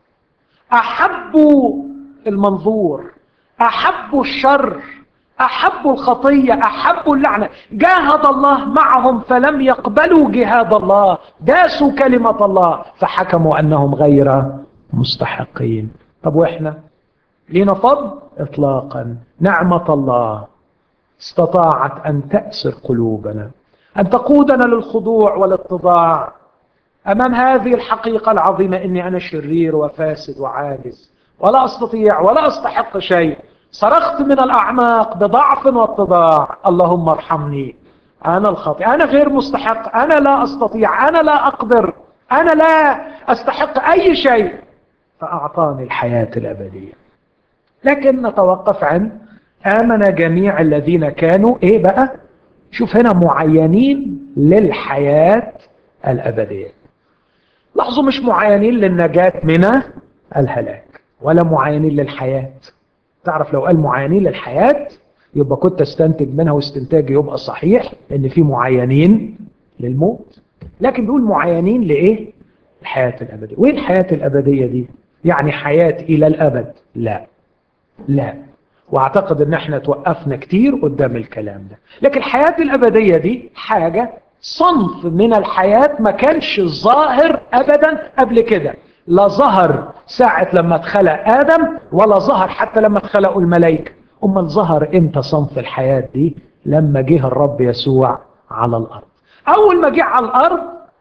احبوا المنظور احبوا الشر احبوا الخطيه احبوا اللعنه جاهد الله معهم فلم يقبلوا جهاد الله داسوا كلمه الله فحكموا انهم غير مستحقين طب واحنا لينا فضل اطلاقا نعمه الله استطاعت ان تاسر قلوبنا ان تقودنا للخضوع والاتضاع امام هذه الحقيقه العظيمه اني انا شرير وفاسد وعاجز ولا استطيع ولا استحق شيء صرخت من الاعماق بضعف واتضاع اللهم ارحمني انا الخاطئ انا غير مستحق انا لا استطيع انا لا اقدر انا لا استحق اي شيء فاعطاني الحياه الابديه لكن نتوقف عن امن جميع الذين كانوا ايه بقى شوف هنا معينين للحياه الابديه لاحظوا مش معينين للنجاه من الهلاك ولا معينين للحياه تعرف لو قال معينين للحياة يبقى كنت استنتج منها واستنتاجي يبقى صحيح ان في معينين للموت لكن بيقول معينين لايه الحياة الابدية وين الحياة الابدية دي يعني حياة الى الابد لا لا واعتقد ان احنا توقفنا كتير قدام الكلام ده لكن الحياة الابدية دي حاجة صنف من الحياة ما كانش ظاهر ابدا قبل كده لا ظهر ساعة لما اتخلق آدم ولا ظهر حتى لما اتخلقوا الملائكة أمال ظهر إمتى صنف الحياة دي لما جه الرب يسوع على الأرض أول ما جه على الأرض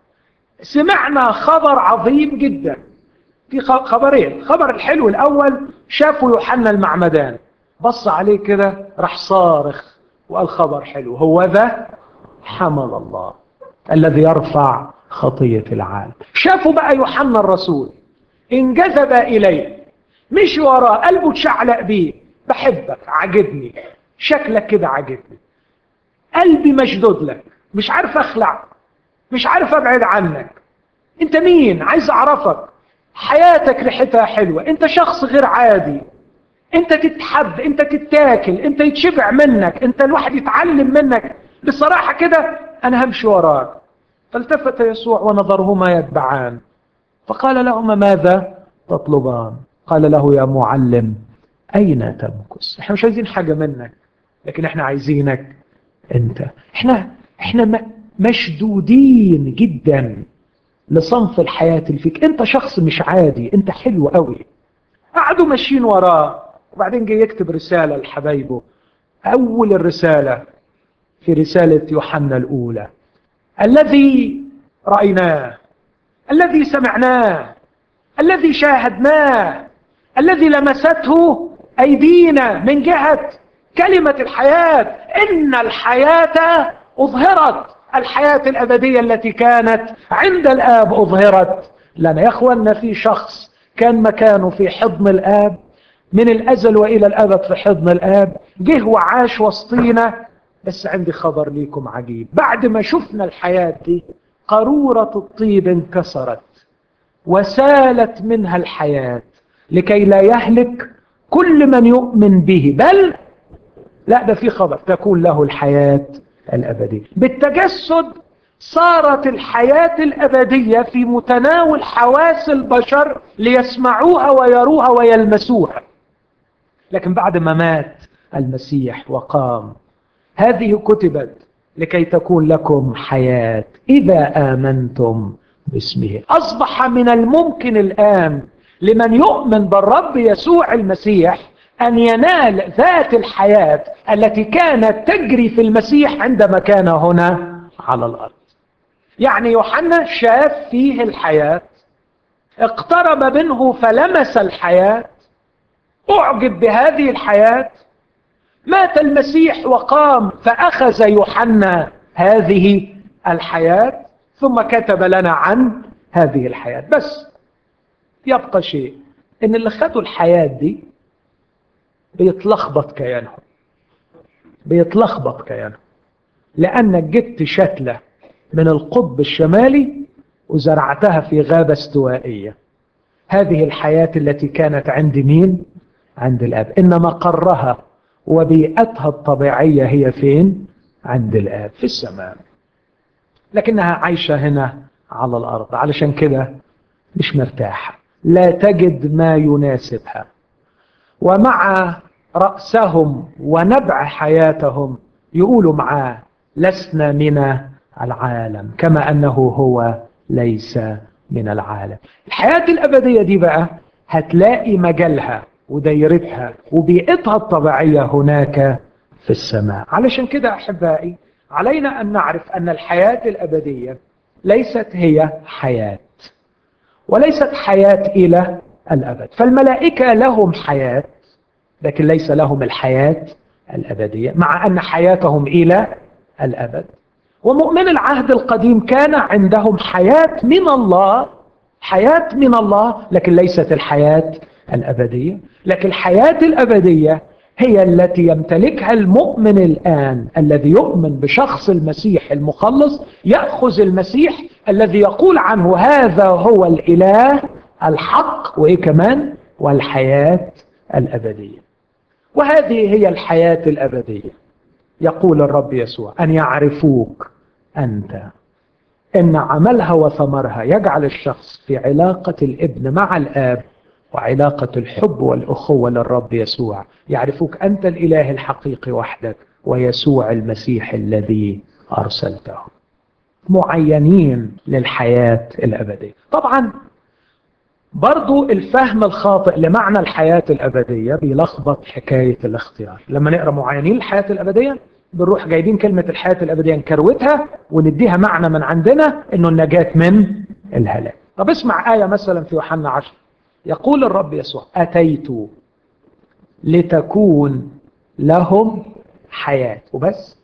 سمعنا خبر عظيم جدا في خبرين الخبر الحلو الأول شافوا يوحنا المعمدان بص عليه كده راح صارخ وقال خبر حلو هو ذا حمل الله الذي يرفع خطية العالم شافوا بقى يوحنا الرسول انجذب إليه مشي وراه قلبه اتشعلق بيه بحبك عجبني شكلك كده عجبني قلبي مشدود لك مش عارف اخلع مش عارف ابعد عنك انت مين عايز اعرفك حياتك ريحتها حلوة انت شخص غير عادي انت تتحب انت تتاكل انت يتشبع منك انت الواحد يتعلم منك بصراحة كده انا همشي وراك فالتفت يسوع ونظرهما يتبعان فقال لهما ماذا تطلبان قال له يا معلم أين تمكث احنا مش عايزين حاجة منك لكن احنا عايزينك انت احنا احنا مشدودين جدا لصنف الحياة اللي فيك انت شخص مش عادي انت حلو قوي قعدوا ماشيين وراه وبعدين جه يكتب رسالة لحبايبه أول الرسالة في رسالة يوحنا الأولى الذي رأيناه الذي سمعناه الذي شاهدناه الذي لمسته أيدينا من جهة كلمة الحياة إن الحياة أظهرت الحياة الأبدية التي كانت عند الآب أظهرت لنا يا أخوانا في شخص كان مكانه في حضن الآب من الأزل وإلى الأبد في حضن الآب جه وعاش وسطينا بس عندي خبر ليكم عجيب بعد ما شفنا الحياة دي قارورة الطيب انكسرت وسالت منها الحياة لكي لا يهلك كل من يؤمن به بل لا ده في خبر تكون له الحياة الأبدية بالتجسد صارت الحياة الأبدية في متناول حواس البشر ليسمعوها ويروها ويلمسوها لكن بعد ما مات المسيح وقام هذه كتبت لكي تكون لكم حياة إذا آمنتم باسمه أصبح من الممكن الآن لمن يؤمن بالرب يسوع المسيح أن ينال ذات الحياة التي كانت تجري في المسيح عندما كان هنا على الأرض يعني يوحنا شاف فيه الحياة اقترب منه فلمس الحياة أعجب بهذه الحياة مات المسيح وقام فأخذ يوحنا هذه الحياة ثم كتب لنا عن هذه الحياة بس يبقى شيء ان اللي خدوا الحياة دي بيتلخبط كيانهم بيتلخبط كيانهم لأنك جبت شتلة من القطب الشمالي وزرعتها في غابة استوائية هذه الحياة التي كانت عند مين؟ عند الأب إن مقرها وبيئتها الطبيعية هي فين؟ عند الآب في السماء لكنها عايشة هنا على الأرض علشان كده مش مرتاحة لا تجد ما يناسبها ومع رأسهم ونبع حياتهم يقولوا معاه لسنا من العالم كما أنه هو ليس من العالم الحياة الأبدية دي بقى هتلاقي مجالها ودايرتها وبيئتها الطبيعية هناك في السماء علشان كده أحبائي علينا أن نعرف أن الحياة الأبدية ليست هي حياة وليست حياة إلى الأبد فالملائكة لهم حياة لكن ليس لهم الحياة الأبدية مع أن حياتهم إلى الأبد ومؤمن العهد القديم كان عندهم حياة من الله حياة من الله لكن ليست الحياة الأبدية لكن الحياة الأبدية هي التي يمتلكها المؤمن الآن الذي يؤمن بشخص المسيح المخلص يأخذ المسيح الذي يقول عنه هذا هو الإله الحق وإيه كمان والحياة الأبدية وهذه هي الحياة الأبدية يقول الرب يسوع أن يعرفوك أنت إن عملها وثمرها يجعل الشخص في علاقة الابن مع الآب وعلاقة الحب والأخوة للرب يسوع يعرفوك أنت الإله الحقيقي وحدك ويسوع المسيح الذي أرسلته معينين للحياة الأبدية طبعا برضو الفهم الخاطئ لمعنى الحياة الأبدية بيلخبط حكاية الاختيار لما نقرأ معينين للحياة الأبدية بنروح جايبين كلمة الحياة الأبدية نكروتها ونديها معنى من عندنا إنه النجاة من الهلاك طب اسمع آية مثلا في يوحنا 10 يقول الرب يسوع أتيت لتكون لهم حياة وبس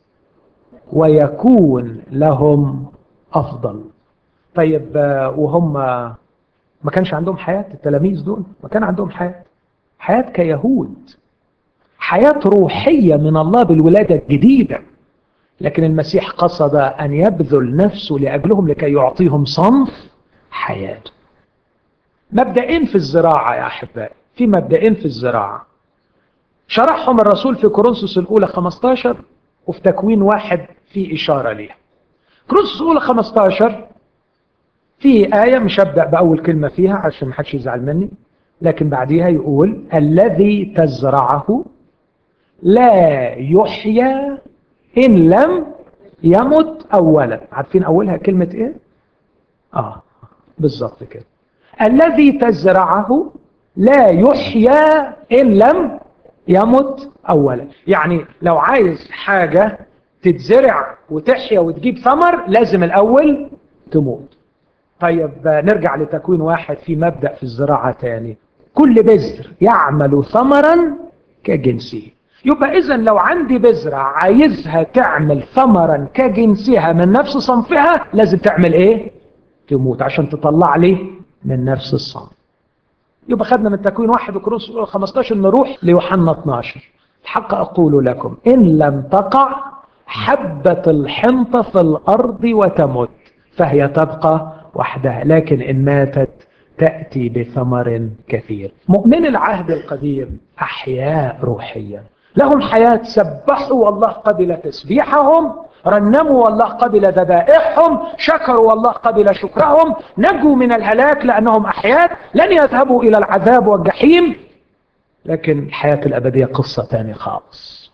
ويكون لهم أفضل طيب وهم ما كانش عندهم حياة التلاميذ دول ما كان عندهم حياة حياة كيهود حياة روحية من الله بالولادة الجديدة لكن المسيح قصد أن يبذل نفسه لأجلهم لكي يعطيهم صنف حياته مبدئين في الزراعة يا أحبائي في مبدئين في الزراعة شرحهم الرسول في كورنثوس الأولى 15 وفي تكوين واحد في إشارة ليها كورنثوس الأولى 15 في آية مش هبدأ بأول كلمة فيها عشان ما حدش يزعل مني لكن بعديها يقول الذي تزرعه لا يحيى إن لم يمت أولا عارفين أولها كلمة إيه؟ آه بالظبط كده الذي تزرعه لا يحيى إن لم يمت أولا يعني لو عايز حاجة تتزرع وتحيا وتجيب ثمر لازم الأول تموت طيب نرجع لتكوين واحد في مبدأ في الزراعة تاني كل بذر يعمل ثمرا كجنسه يبقى إذا لو عندي بذرة عايزها تعمل ثمرا كجنسها من نفس صنفها لازم تعمل إيه؟ تموت عشان تطلع لي من نفس الصنف يبقى خدنا من تكوين واحد وكروس 15 نروح ليوحنا 12 الحق أقول لكم إن لم تقع حبة الحنطة في الأرض وتمت فهي تبقى وحدها لكن إن ماتت تأتي بثمر كثير مؤمن العهد القديم أحياء روحيا لهم حياة سبحوا والله قبل تسبيحهم رنموا والله قبل ذبائحهم شكروا والله قبل شكرهم نجوا من الهلاك لأنهم أحياء لن يذهبوا إلى العذاب والجحيم لكن الحياة الأبدية قصة تانية خالص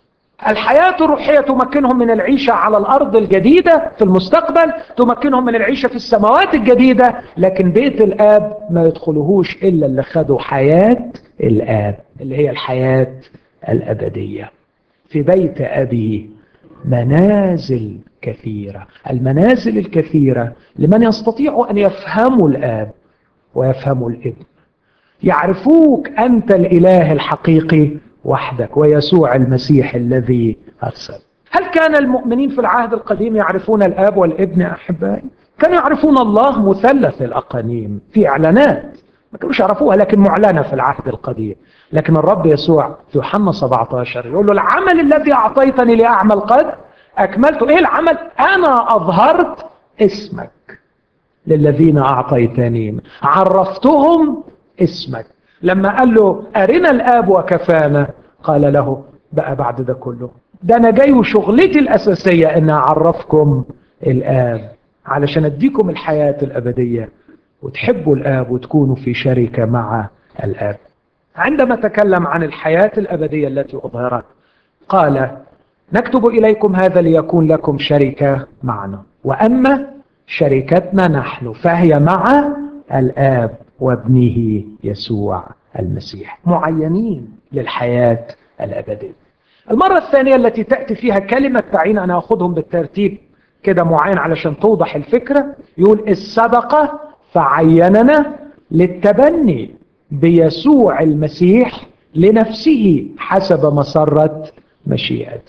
الحياة الروحية تمكنهم من العيشة على الأرض الجديدة في المستقبل تمكنهم من العيشة في السماوات الجديدة لكن بيت الآب ما يدخلهوش إلا اللي خدوا حياة الآب اللي هي الحياة الأبدية في بيت أبي منازل كثيرة المنازل الكثيرة لمن يستطيع أن يفهموا الآب ويفهموا الابن يعرفوك أنت الإله الحقيقي وحدك ويسوع المسيح الذي أرسل هل كان المؤمنين في العهد القديم يعرفون الآب والابن أحبائي؟ كانوا يعرفون الله مثلث الأقانيم في إعلانات ما كانوش يعرفوها لكن معلنة في العهد القديم لكن الرب يسوع في يوحنا 17 يقول له العمل الذي أعطيتني لأعمل قد أكملته إيه العمل أنا أظهرت اسمك للذين أعطيتني عرفتهم اسمك لما قال له أرنا الآب وكفانا قال له بقى بعد ده كله ده أنا جاي وشغلتي الأساسية أن أعرفكم الآب علشان أديكم الحياة الأبدية وتحبوا الآب وتكونوا في شركة مع الآب عندما تكلم عن الحياة الأبدية التي أظهرت قال نكتب إليكم هذا ليكون لكم شركة معنا وأما شركتنا نحن فهي مع الآب وابنه يسوع المسيح معينين للحياة الأبدية المرة الثانية التي تأتي فيها كلمة تعين أنا أخذهم بالترتيب كده معين علشان توضح الفكرة يقول السبقة فعيننا للتبني بيسوع المسيح لنفسه حسب مسرة مشيئته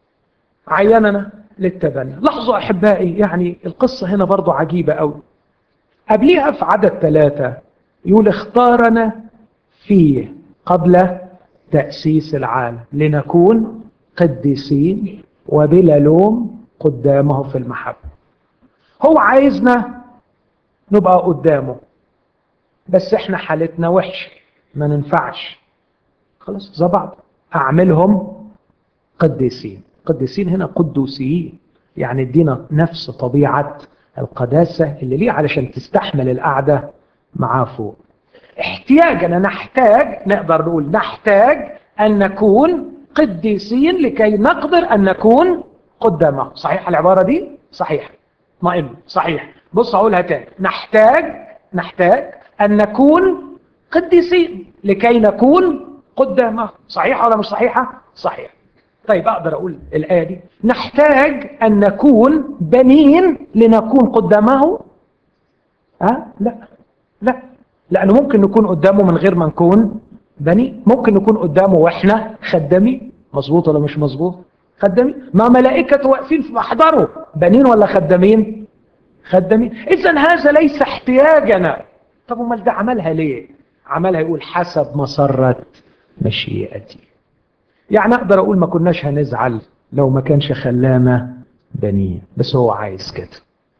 عيننا للتبني لاحظوا أحبائي يعني القصة هنا برضو عجيبة أوي قبلها في عدد ثلاثة يقول اختارنا فيه قبل تأسيس العالم لنكون قديسين وبلا لوم قدامه في المحبة هو عايزنا نبقى قدامه بس احنا حالتنا وحشة ما ننفعش خلاص زي بعض اعملهم قديسين قديسين هنا قدوسيين يعني ادينا نفس طبيعة القداسة اللي ليه علشان تستحمل القعدة معاه فوق احتياجنا نحتاج نقدر نقول نحتاج أن نكون قديسين لكي نقدر أن نكون قدامه صحيح العبارة دي؟ صحيح اطمئن صحيح بص أقولها تاني نحتاج نحتاج أن نكون قديسين لكي نكون قدامه صحيحة ولا مش صحيحة؟ صحيح طيب أقدر أقول الآية دي نحتاج أن نكون بنين لنكون قدامه أه؟ لا لا لأنه ممكن نكون قدامه من غير ما نكون بني ممكن نكون قدامه وإحنا خدامين مظبوط ولا مش مظبوط خدامين ما ملائكة واقفين في محضره بنين ولا خدامين خدامين إذا هذا ليس احتياجنا طب امال ده عملها ليه عملها يقول حسب مسرة مشيئتي يعني اقدر اقول ما كناش هنزعل لو ما كانش خلانا بنين بس هو عايز كده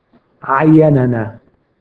عيننا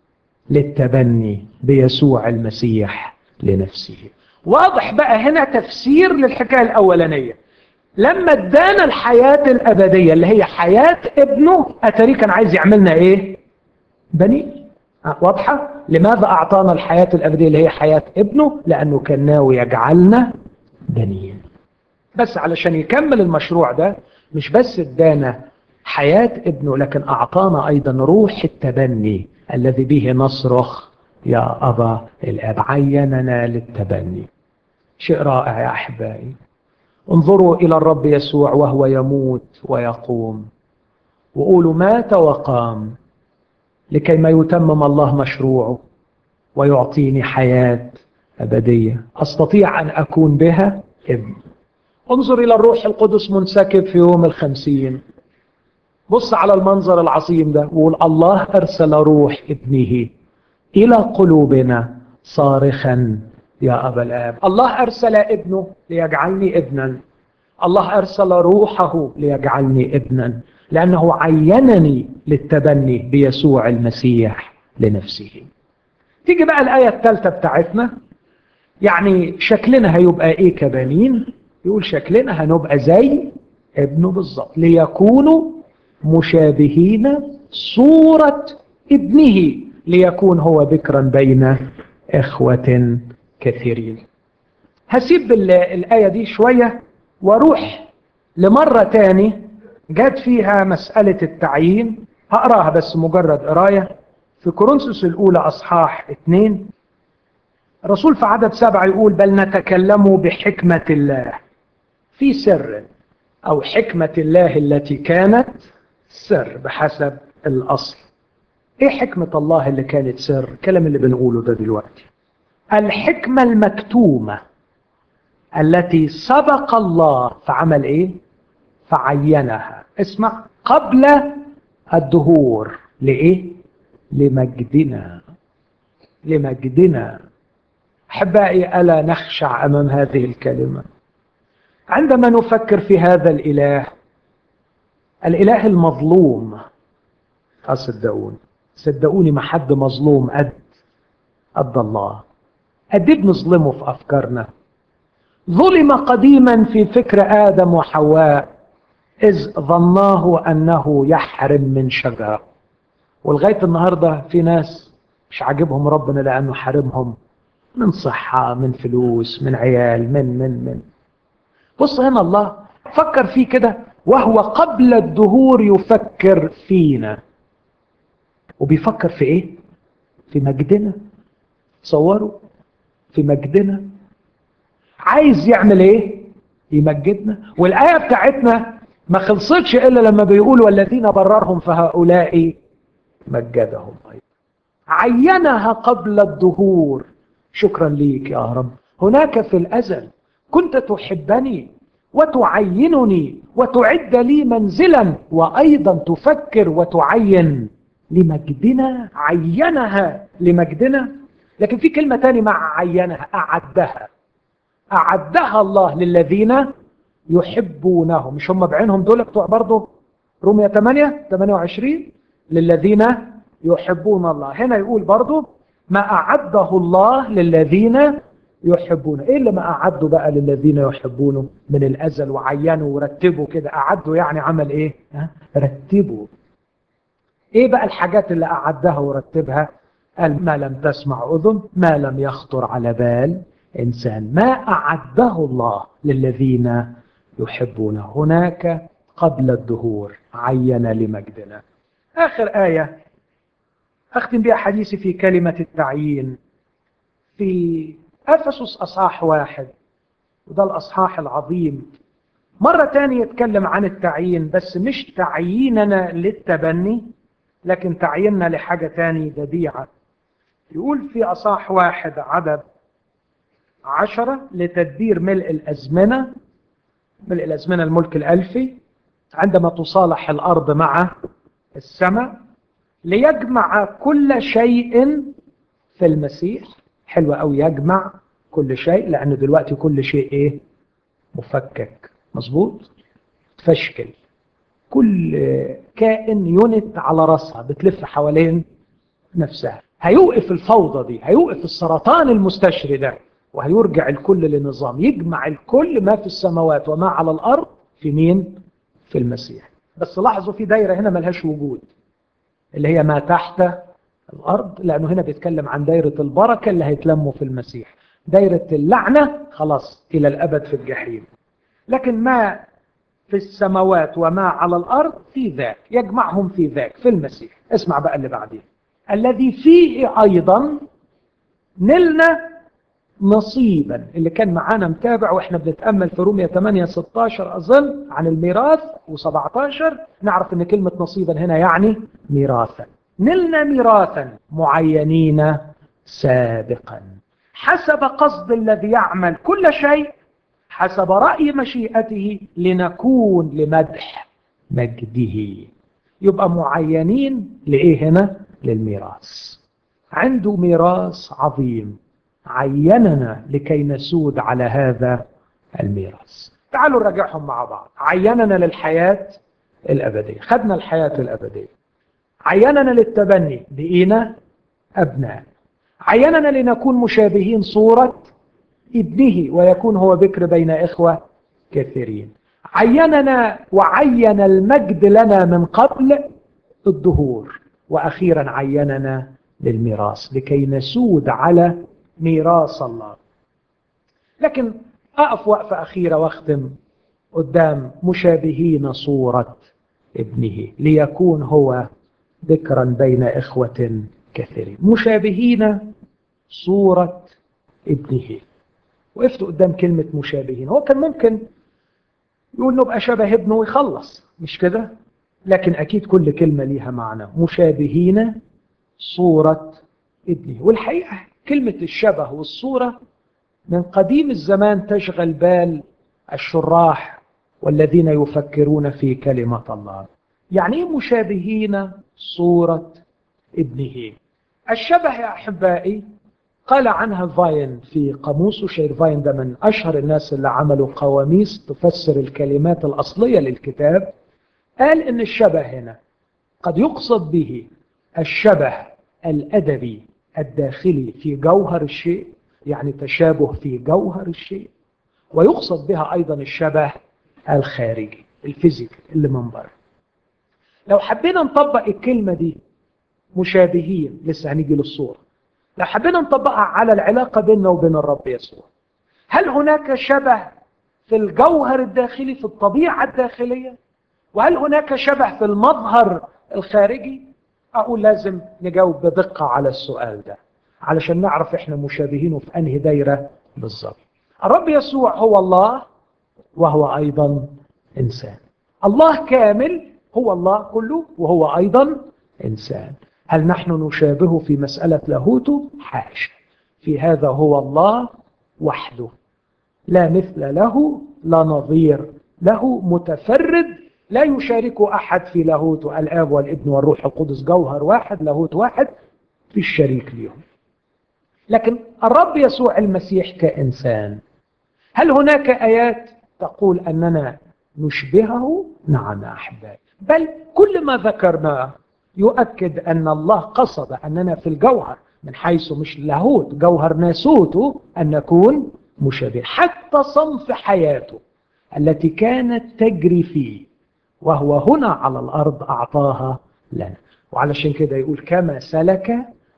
للتبني بيسوع المسيح لنفسه واضح بقى هنا تفسير للحكايه الاولانيه لما ادانا الحياه الابديه اللي هي حياه ابنه اتاري كان عايز يعملنا ايه بنين واضحه لماذا اعطانا الحياه الابديه اللي هي حياه ابنه لانه كان ناوي يجعلنا بنين بس علشان يكمل المشروع ده مش بس ادانا حياة ابنه لكن أعطانا أيضا روح التبني الذي به نصرخ يا أبا الآب عيننا للتبني شيء رائع يا أحبائي انظروا إلى الرب يسوع وهو يموت ويقوم وقولوا مات وقام لكي ما يتمم الله مشروعه ويعطيني حياة أبدية أستطيع أن أكون بها ابن انظر إلى الروح القدس منسكب في يوم الخمسين بص على المنظر العظيم ده وقول الله أرسل روح ابنه إلى قلوبنا صارخا يا أبا الآب الله أرسل ابنه ليجعلني ابنا الله أرسل روحه ليجعلني ابنا لأنه عينني للتبني بيسوع المسيح لنفسه تيجي بقى الآية الثالثة بتاعتنا يعني شكلنا هيبقى إيه كبنين يقول شكلنا هنبقى زي ابنه بالظبط ليكونوا مشابهين صورة ابنه ليكون هو بكرا بين إخوة كثيرين هسيب الآية دي شوية واروح لمرة تاني جات فيها مسألة التعيين هقراها بس مجرد قراية في كورنثوس الأولى أصحاح اتنين الرسول في عدد سبعة يقول بل نتكلم بحكمة الله في سر أو حكمة الله التي كانت سر بحسب الأصل إيه حكمة الله اللي كانت سر الكلام اللي بنقوله ده دلوقتي الحكمة المكتومة التي سبق الله فعمل إيه فعينها اسمع قبل الدهور لإيه لمجدنا لمجدنا احبائي الا نخشع امام هذه الكلمه عندما نفكر في هذا الاله الاله المظلوم اصدقوني صدقوني ما حد مظلوم قد قد الله قد ايه بنظلمه في افكارنا ظلم قديما في فكر ادم وحواء اذ ظناه انه يحرم من شجره ولغايه النهارده في ناس مش عاجبهم ربنا لانه حارمهم من صحة من فلوس من عيال من من من بص هنا الله فكر فيه كده وهو قبل الدهور يفكر فينا وبيفكر في ايه في مجدنا تصوروا في مجدنا عايز يعمل ايه يمجدنا والآية بتاعتنا ما خلصتش إلا لما بيقول والذين بررهم فهؤلاء مجدهم أيضا عينها قبل الدهور شكرا ليك يا رب هناك في الأزل كنت تحبني وتعينني وتعد لي منزلا وأيضا تفكر وتعين لمجدنا عينها لمجدنا لكن في كلمة تاني مع عينها أعدها أعدها الله للذين يحبونه مش هم بعينهم دول بتوع برضه رومية 8 28 للذين يحبون الله هنا يقول برضه ما أعده الله للذين يحبونه ايه اللي ما أعده بقى للذين يحبونه من الأزل وعينه ورتبه كده أعده يعني عمل ايه ها؟ رتبه ايه بقى الحاجات اللي أعدها ورتبها قال ما لم تسمع أذن ما لم يخطر على بال إنسان ما أعده الله للذين يحبونه هناك قبل الدهور عين لمجدنا آخر آية أختم بها حديثي في كلمة التعيين في أفسس أصحاح واحد وده الأصحاح العظيم مرة تانية يتكلم عن التعيين بس مش تعييننا للتبني لكن تعييننا لحاجة تاني بديعة يقول في أصحاح واحد عدد عشرة لتدبير ملء الأزمنة ملء الأزمنة الملك الألفي عندما تصالح الأرض مع السماء ليجمع كل شيء في المسيح حلوة أو يجمع كل شيء لأن دلوقتي كل شيء إيه مفكك مظبوط تفشكل كل كائن يونت على راسها بتلف حوالين نفسها هيوقف الفوضى دي هيوقف السرطان المستشري ده وهيرجع الكل لنظام يجمع الكل ما في السماوات وما على الأرض في مين؟ في المسيح بس لاحظوا في دايرة هنا ملهاش وجود اللي هي ما تحت الأرض لأنه هنا بيتكلم عن دايرة البركة اللي هيتلموا في المسيح دايرة اللعنة خلاص إلى الأبد في الجحيم لكن ما في السماوات وما على الأرض في ذاك يجمعهم في ذاك في المسيح اسمع بقى اللي بعديه الذي فيه أيضا نلنا نصيبا اللي كان معانا متابع واحنا بنتأمل في رومية 8 16 أظن عن الميراث و17 نعرف ان كلمة نصيبا هنا يعني ميراثا نلنا ميراثا معينين سابقا حسب قصد الذي يعمل كل شيء حسب رأي مشيئته لنكون لمدح مجده يبقى معينين لإيه هنا للميراث عنده ميراث عظيم عيننا لكي نسود على هذا الميراث تعالوا نراجعهم مع بعض عيننا للحياة الأبدية خدنا الحياة الأبدية عيننا للتبني بقينا أبناء عيننا لنكون مشابهين صورة ابنه ويكون هو بكر بين إخوة كثيرين عيننا وعين المجد لنا من قبل الظهور وأخيرا عيننا للميراث لكي نسود على ميراث الله لكن أقف وقفة أخيرة واختم قدام مشابهين صورة ابنه ليكون هو ذكرا بين إخوة كثيرين مشابهين صورة ابنه وقفت قدام كلمة مشابهين هو كان ممكن يقول نبقى شبه ابنه ويخلص مش كده لكن أكيد كل كلمة ليها معنى مشابهين صورة ابنه والحقيقة كلمة الشبه والصورة من قديم الزمان تشغل بال الشراح والذين يفكرون في كلمة الله يعني ايه مشابهين صورة ابنه الشبه يا أحبائي قال عنها فاين في قاموس شير فاين ده من أشهر الناس اللي عملوا قواميس تفسر الكلمات الأصلية للكتاب قال إن الشبه هنا قد يقصد به الشبه الأدبي الداخلي في جوهر الشيء يعني تشابه في جوهر الشيء ويقصد بها أيضا الشبه الخارجي الفيزيك اللي من بره لو حبينا نطبق الكلمة دي مشابهين لسه هنيجي للصورة لو حبينا نطبقها على العلاقة بيننا وبين الرب يسوع هل هناك شبه في الجوهر الداخلي في الطبيعة الداخلية وهل هناك شبه في المظهر الخارجي أقول لازم نجاوب بدقة على السؤال ده علشان نعرف احنا مشابهينه في انهي دايرة بالظبط الرب يسوع هو الله وهو ايضا انسان الله كامل هو الله كله وهو ايضا انسان هل نحن نشابهه في مسألة لاهوته حاشا في هذا هو الله وحده لا مثل له لا نظير له متفرد لا يشارك أحد في لاهوته الآب والابن والروح القدس جوهر واحد لاهوت واحد في الشريك ليهم لكن الرب يسوع المسيح كإنسان هل هناك آيات تقول أننا نشبهه؟ نعم يا أحبائي بل كل ما ذكرناه يؤكد أن الله قصد أننا في الجوهر من حيث مش لاهوت جوهر ناسوته أن نكون مشابه حتى صنف حياته التي كانت تجري فيه وهو هنا على الأرض أعطاها لنا وعلشان كده يقول كما سلك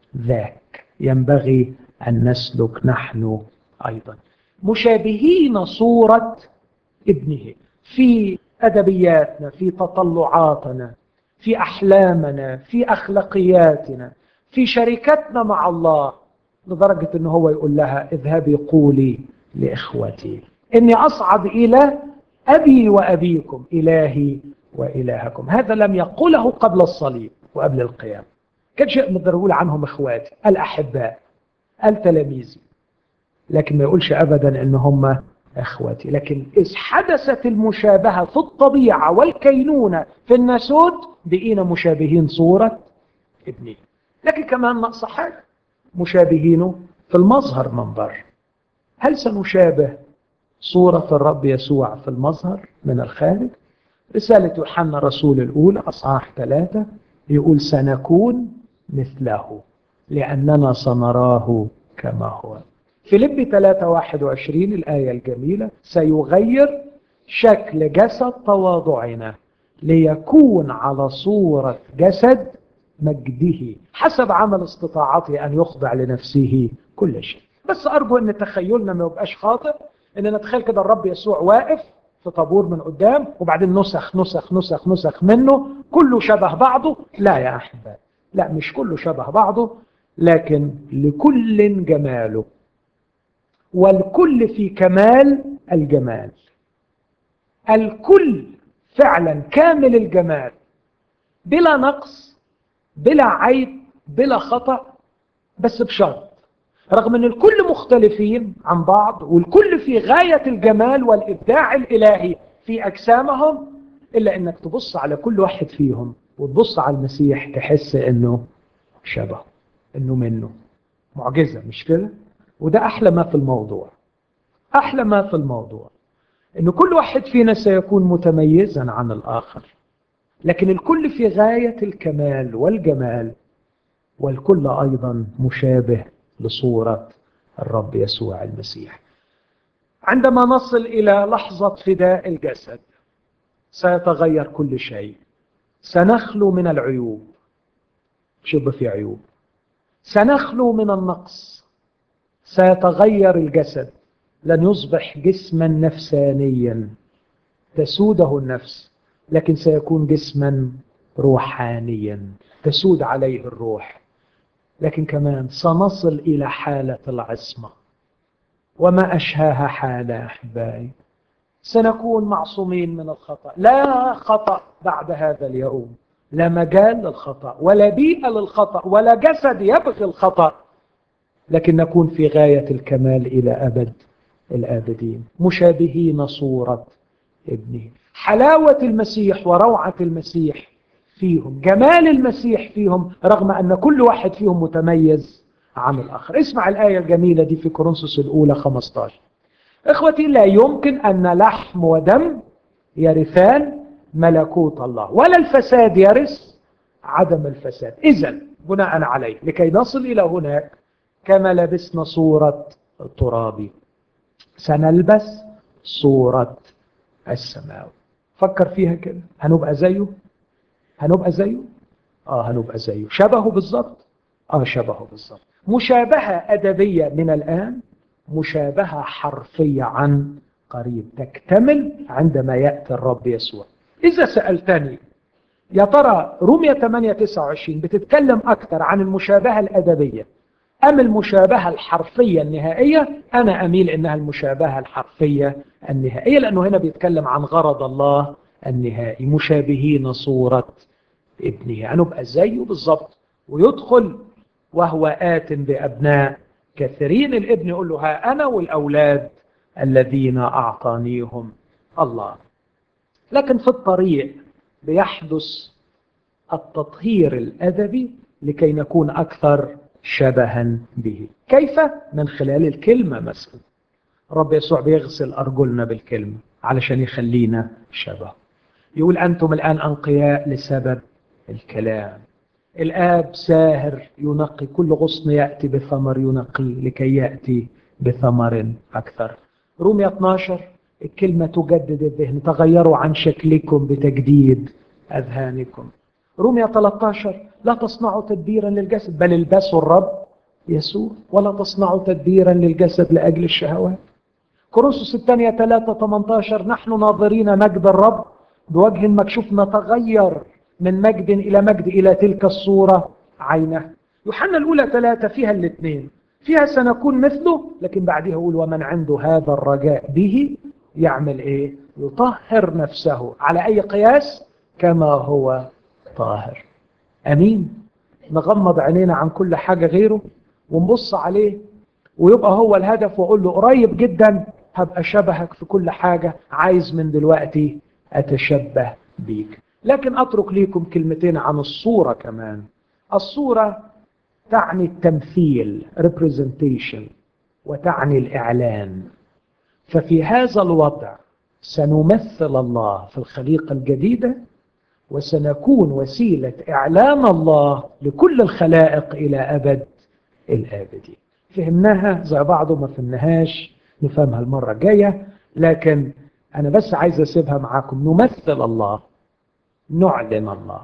ذاك ينبغي أن نسلك نحن أيضا مشابهين صورة ابنه في أدبياتنا في تطلعاتنا في أحلامنا في أخلاقياتنا في شركتنا مع الله لدرجة أنه هو يقول لها اذهبي قولي لإخوتي إني أصعد إلى أبي وأبيكم إلهي وإلهكم هذا لم يقله قبل الصليب وقبل القيام كان شيء نقدر نقول عنهم إخواتي الأحباء التلاميذ لكن ما يقولش أبدا إن هم إخوتي لكن إذ حدثت المشابهة في الطبيعة والكينونة في الناسوت بقينا مشابهين صورة ابنه لكن كمان نقص حاجة مشابهينه في المظهر من بره هل سنشابه صورة الرب يسوع في المظهر من الخارج رسالة يوحنا الرسول الأولى أصحاح ثلاثة يقول سنكون مثله لأننا سنراه كما هو فيليب 3 21 الآية الجميلة سيغير شكل جسد تواضعنا ليكون على صورة جسد مجده حسب عمل استطاعته أن يخضع لنفسه كل شيء بس أرجو أن تخيلنا ما يبقاش خاطئ أن نتخيل كده الرب يسوع واقف في طابور من قدام وبعدين نسخ نسخ نسخ نسخ منه كله شبه بعضه لا يا أحباب لا مش كله شبه بعضه لكن لكل جماله والكل في كمال الجمال الكل فعلا كامل الجمال بلا نقص بلا عيب بلا خطأ بس بشرط رغم ان الكل مختلفين عن بعض والكل في غاية الجمال والإبداع الإلهي في أجسامهم إلا أنك تبص على كل واحد فيهم وتبص على المسيح تحس أنه شبه أنه منه معجزة مش كده وده أحلى ما في الموضوع أحلى ما في الموضوع أن كل واحد فينا سيكون متميزا عن الآخر لكن الكل في غاية الكمال والجمال والكل أيضا مشابه لصورة الرب يسوع المسيح عندما نصل إلى لحظة فداء الجسد سيتغير كل شيء سنخلو من العيوب شبه في عيوب سنخلو من النقص سيتغير الجسد لن يصبح جسما نفسانيا تسوده النفس لكن سيكون جسما روحانيا تسود عليه الروح لكن كمان سنصل إلى حالة العصمة وما أشهاها حالة أحبائي سنكون معصومين من الخطأ لا خطأ بعد هذا اليوم لا مجال للخطأ ولا بيئة للخطأ ولا جسد يبغي الخطأ لكن نكون في غاية الكمال إلى أبد الآبدين مشابهين صورة ابنه حلاوة المسيح وروعة المسيح فيهم جمال المسيح فيهم رغم أن كل واحد فيهم متميز عن الآخر اسمع الآية الجميلة دي في كورنثوس الأولى 15 إخوتي لا يمكن أن لحم ودم يرثان ملكوت الله ولا الفساد يرث عدم الفساد إذا بناء عليه لكي نصل إلى هناك كما لبسنا صورة الترابي سنلبس صورة السماوي فكر فيها كده هنبقى زيه هنبقى زيه اه هنبقى زيه شبهه بالظبط اه شبهه بالظبط مشابهة أدبية من الآن مشابهة حرفية عن قريب تكتمل عندما يأتي الرب يسوع إذا سألتني يا ترى رومية 8 29 بتتكلم أكثر عن المشابهة الأدبية أم المشابهة الحرفية النهائية أنا أميل إنها المشابهة الحرفية النهائية لأنه هنا بيتكلم عن غرض الله النهائي مشابهين صورة ابنه هنبقى زيه بالظبط ويدخل وهو آت بأبناء كثيرين الابن يقول له ها أنا والأولاد الذين أعطانيهم الله لكن في الطريق بيحدث التطهير الأدبي لكي نكون أكثر شبها به كيف؟ من خلال الكلمة مثلا رب يسوع بيغسل أرجلنا بالكلمة علشان يخلينا شبه يقول أنتم الآن أنقياء لسبب الكلام الآب ساهر ينقي كل غصن يأتي بثمر ينقي لكي يأتي بثمر أكثر رومية 12 الكلمة تجدد الذهن تغيروا عن شكلكم بتجديد أذهانكم رومية 13 لا تصنعوا تدبيرا للجسد بل البسوا الرب يسوع ولا تصنعوا تدبيرا للجسد لأجل الشهوات كورنثوس الثانية 3 18 نحن ناظرين مجد الرب بوجه مكشوف نتغير من مجد إلى مجد إلى تلك الصورة عينه يوحنا الأولى ثلاثة فيها الاثنين فيها سنكون مثله لكن بعدها يقول ومن عنده هذا الرجاء به يعمل ايه يطهر نفسه على اي قياس كما هو طاهر امين نغمض عينينا عن كل حاجة غيره ونبص عليه ويبقى هو الهدف واقول له قريب جدا هبقى شبهك في كل حاجة عايز من دلوقتي اتشبه بيك لكن اترك ليكم كلمتين عن الصورة كمان الصورة تعني التمثيل representation وتعني الإعلان ففي هذا الوضع سنمثل الله في الخليقة الجديدة وسنكون وسيلة إعلان الله لكل الخلائق إلى أبد الآبدين فهمناها زي بعضه ما فهمناهاش نفهمها المرة الجاية لكن أنا بس عايز أسيبها معاكم نمثل الله نعلن الله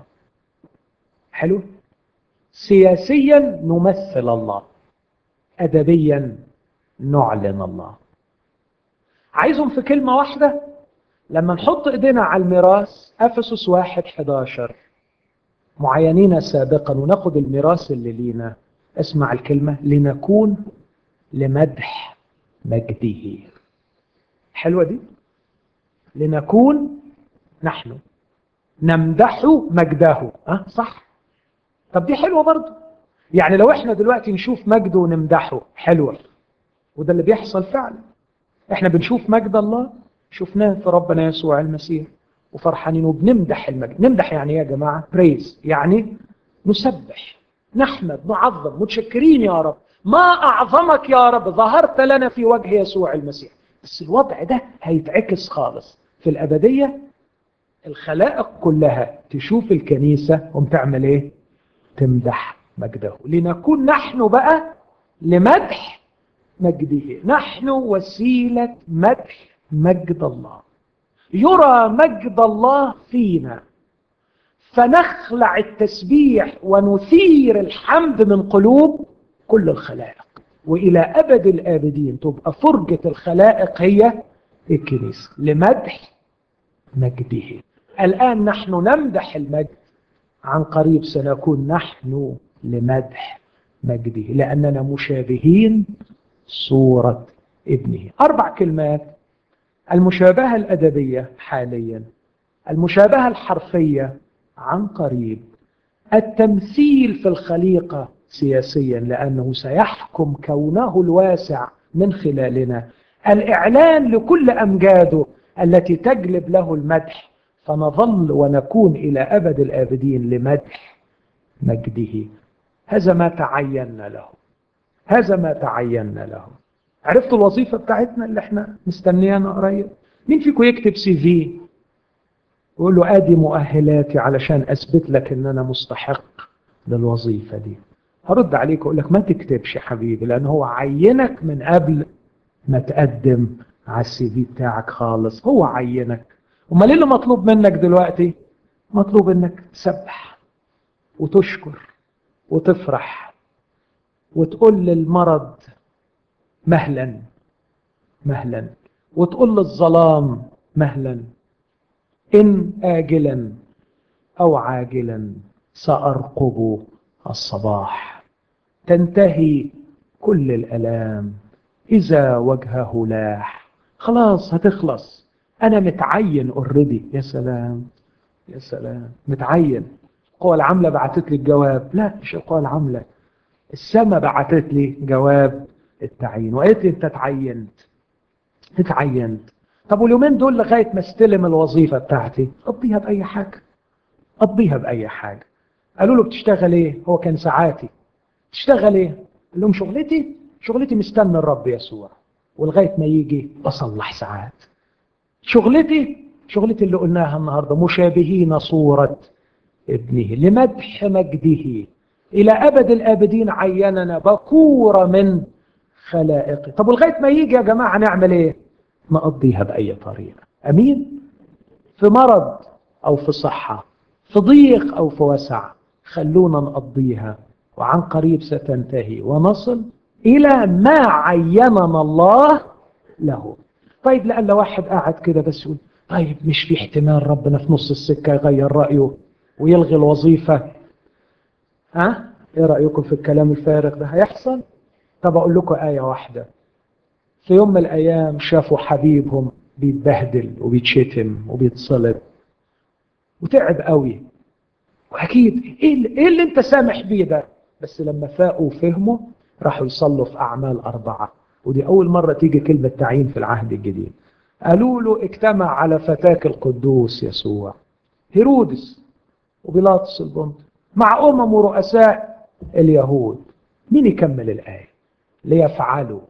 حلو سياسيا نمثل الله أدبيا نعلن الله عايزهم في كلمة واحدة لما نحط ايدينا على الميراث افسس واحد 11 معينين سابقا وناخد الميراث اللي لينا اسمع الكلمة لنكون لمدح مجده حلوة دي لنكون نحن نمدح مجده أه صح طب دي حلوة برضه يعني لو احنا دلوقتي نشوف مجده ونمدحه حلوة وده اللي بيحصل فعلا احنا بنشوف مجد الله شفناه في ربنا يسوع المسيح وفرحانين وبنمدح المجد نمدح يعني ايه يا جماعة بريز يعني نسبح نحمد نعظم متشكرين يا رب ما أعظمك يا رب ظهرت لنا في وجه يسوع المسيح بس الوضع ده هيتعكس خالص في الأبدية الخلائق كلها تشوف الكنيسة ومتعمل ايه تمدح مجده لنكون نحن بقى لمدح مجده نحن وسيلة مدح مجد الله يرى مجد الله فينا فنخلع التسبيح ونثير الحمد من قلوب كل الخلائق وإلى أبد الآبدين تبقى فرجة الخلائق هي الكنيسة لمدح مجده الآن نحن نمدح المجد عن قريب سنكون نحن لمدح مجده لأننا مشابهين صورة ابنه أربع كلمات المشابهة الأدبية حاليا المشابهة الحرفية عن قريب التمثيل في الخليقة سياسيا لأنه سيحكم كونه الواسع من خلالنا الإعلان لكل أمجاده التي تجلب له المدح فنظل ونكون إلى أبد الآبدين لمدح مجده هذا ما تعيننا له هذا ما تعيننا له عرفتوا الوظيفة بتاعتنا اللي احنا مستنيانا قريب مين فيكم يكتب سي في ويقول له ادي مؤهلاتي علشان اثبت لك ان انا مستحق للوظيفة دي هرد عليك واقول لك ما تكتبش يا حبيبي لان هو عينك من قبل ما تقدم على السي في بتاعك خالص هو عينك امال ايه اللي مطلوب منك دلوقتي مطلوب انك تسبح وتشكر وتفرح وتقول للمرض مهلا مهلا وتقول للظلام مهلا إن آجلا أو عاجلا سأرقب الصباح تنتهي كل الألام إذا وجهه لاح خلاص هتخلص أنا متعين اوريدي يا سلام يا سلام متعين القوى العاملة بعتت لي الجواب لا مش القوى العاملة السماء بعتت لي جواب التعيين وقالت لي انت اتعينت اتعينت طب واليومين دول لغايه ما استلم الوظيفه بتاعتي قضيها باي حاجه قضيها باي حاجه قالوا له بتشتغل ايه هو كان ساعاتي تشتغل ايه قال لهم شغلتي شغلتي مستنى الرب يسوع ولغايه ما يجي بصلح ساعات شغلتي شغلتي اللي قلناها النهارده مشابهين صوره ابنه لمدح مجده الى ابد الابدين عيننا بكوره من خلائقه طب ولغايه ما يجي يا جماعه نعمل ايه نقضيها باي طريقه امين في مرض او في صحه في ضيق او في وسع خلونا نقضيها وعن قريب ستنتهي ونصل الى ما عيننا الله له طيب لأن واحد قاعد كده بس يقول طيب مش في احتمال ربنا في نص السكه يغير رايه ويلغي الوظيفه ها ايه رايكم في الكلام الفارغ ده هيحصل طب اقول لكم ايه واحده في يوم من الايام شافوا حبيبهم بيتبهدل وبيتشتم وبيتصلب وتعب قوي واكيد ايه اللي, إيه اللي انت سامح بيه ده بس لما فاقوا وفهموا راحوا يصلوا في اعمال اربعه ودي اول مره تيجي كلمه تعيين في العهد الجديد قالوا له اجتمع على فتاك القدوس يسوع هيرودس وبيلاطس البنط مع امم ورؤساء اليهود مين يكمل الايه ليفعلوا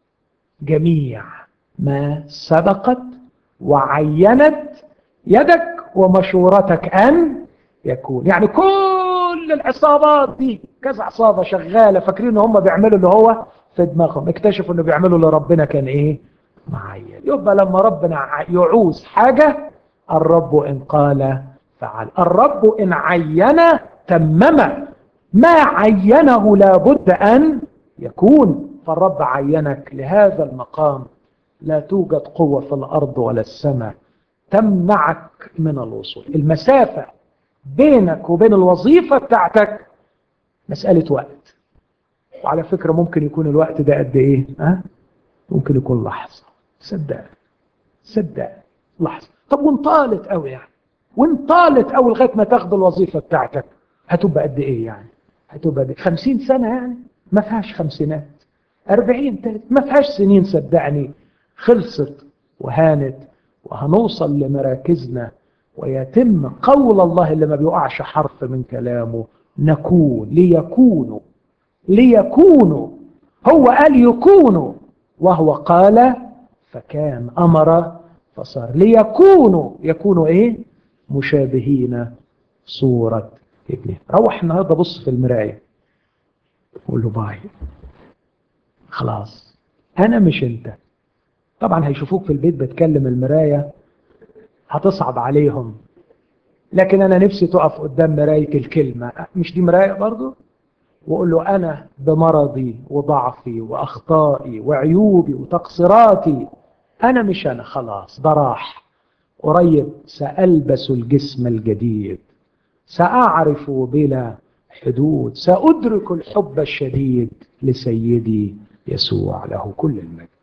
جميع ما سبقت وعينت يدك ومشورتك ان يكون يعني كل العصابات دي كذا عصابه شغاله فاكرين ان هم بيعملوا اللي هو في دماغهم اكتشفوا انه بيعملوا اللي ربنا كان ايه معين يبقى لما ربنا يعوز حاجه الرب ان قال فعل الرب ان عين تمم ما عينه لابد ان يكون فالرب عينك لهذا المقام لا توجد قوة في الأرض ولا السماء تمنعك من الوصول المسافة بينك وبين الوظيفة بتاعتك مسألة وقت وعلى فكرة ممكن يكون الوقت ده قد إيه ها؟ ممكن يكون لحظة صدق صدق لحظة طب وانطالت قوي يعني وانطالت قوي لغاية ما تاخد الوظيفة بتاعتك هتبقى قد إيه يعني هتبقى دي خمسين سنة يعني ما فيهاش خمسينات أربعين تلت ما فيهاش سنين صدقني خلصت وهانت وهنوصل لمراكزنا ويتم قول الله اللي ما بيقعش حرف من كلامه نكون ليكونوا ليكونوا هو قال يكونوا وهو قال فكان أمر فصار ليكونوا يكونوا ايه مشابهين صورة ابنه روح النهاردة بص في المراية قول له باي خلاص انا مش انت طبعا هيشوفوك في البيت بتكلم المراية هتصعب عليهم لكن انا نفسي تقف قدام مراية الكلمة مش دي مراية برضو وقول له انا بمرضي وضعفي واخطائي وعيوبي وتقصيراتي انا مش انا خلاص ده راح قريب سألبس الجسم الجديد سأعرف بلا حدود سأدرك الحب الشديد لسيدي يسوع له كل المجد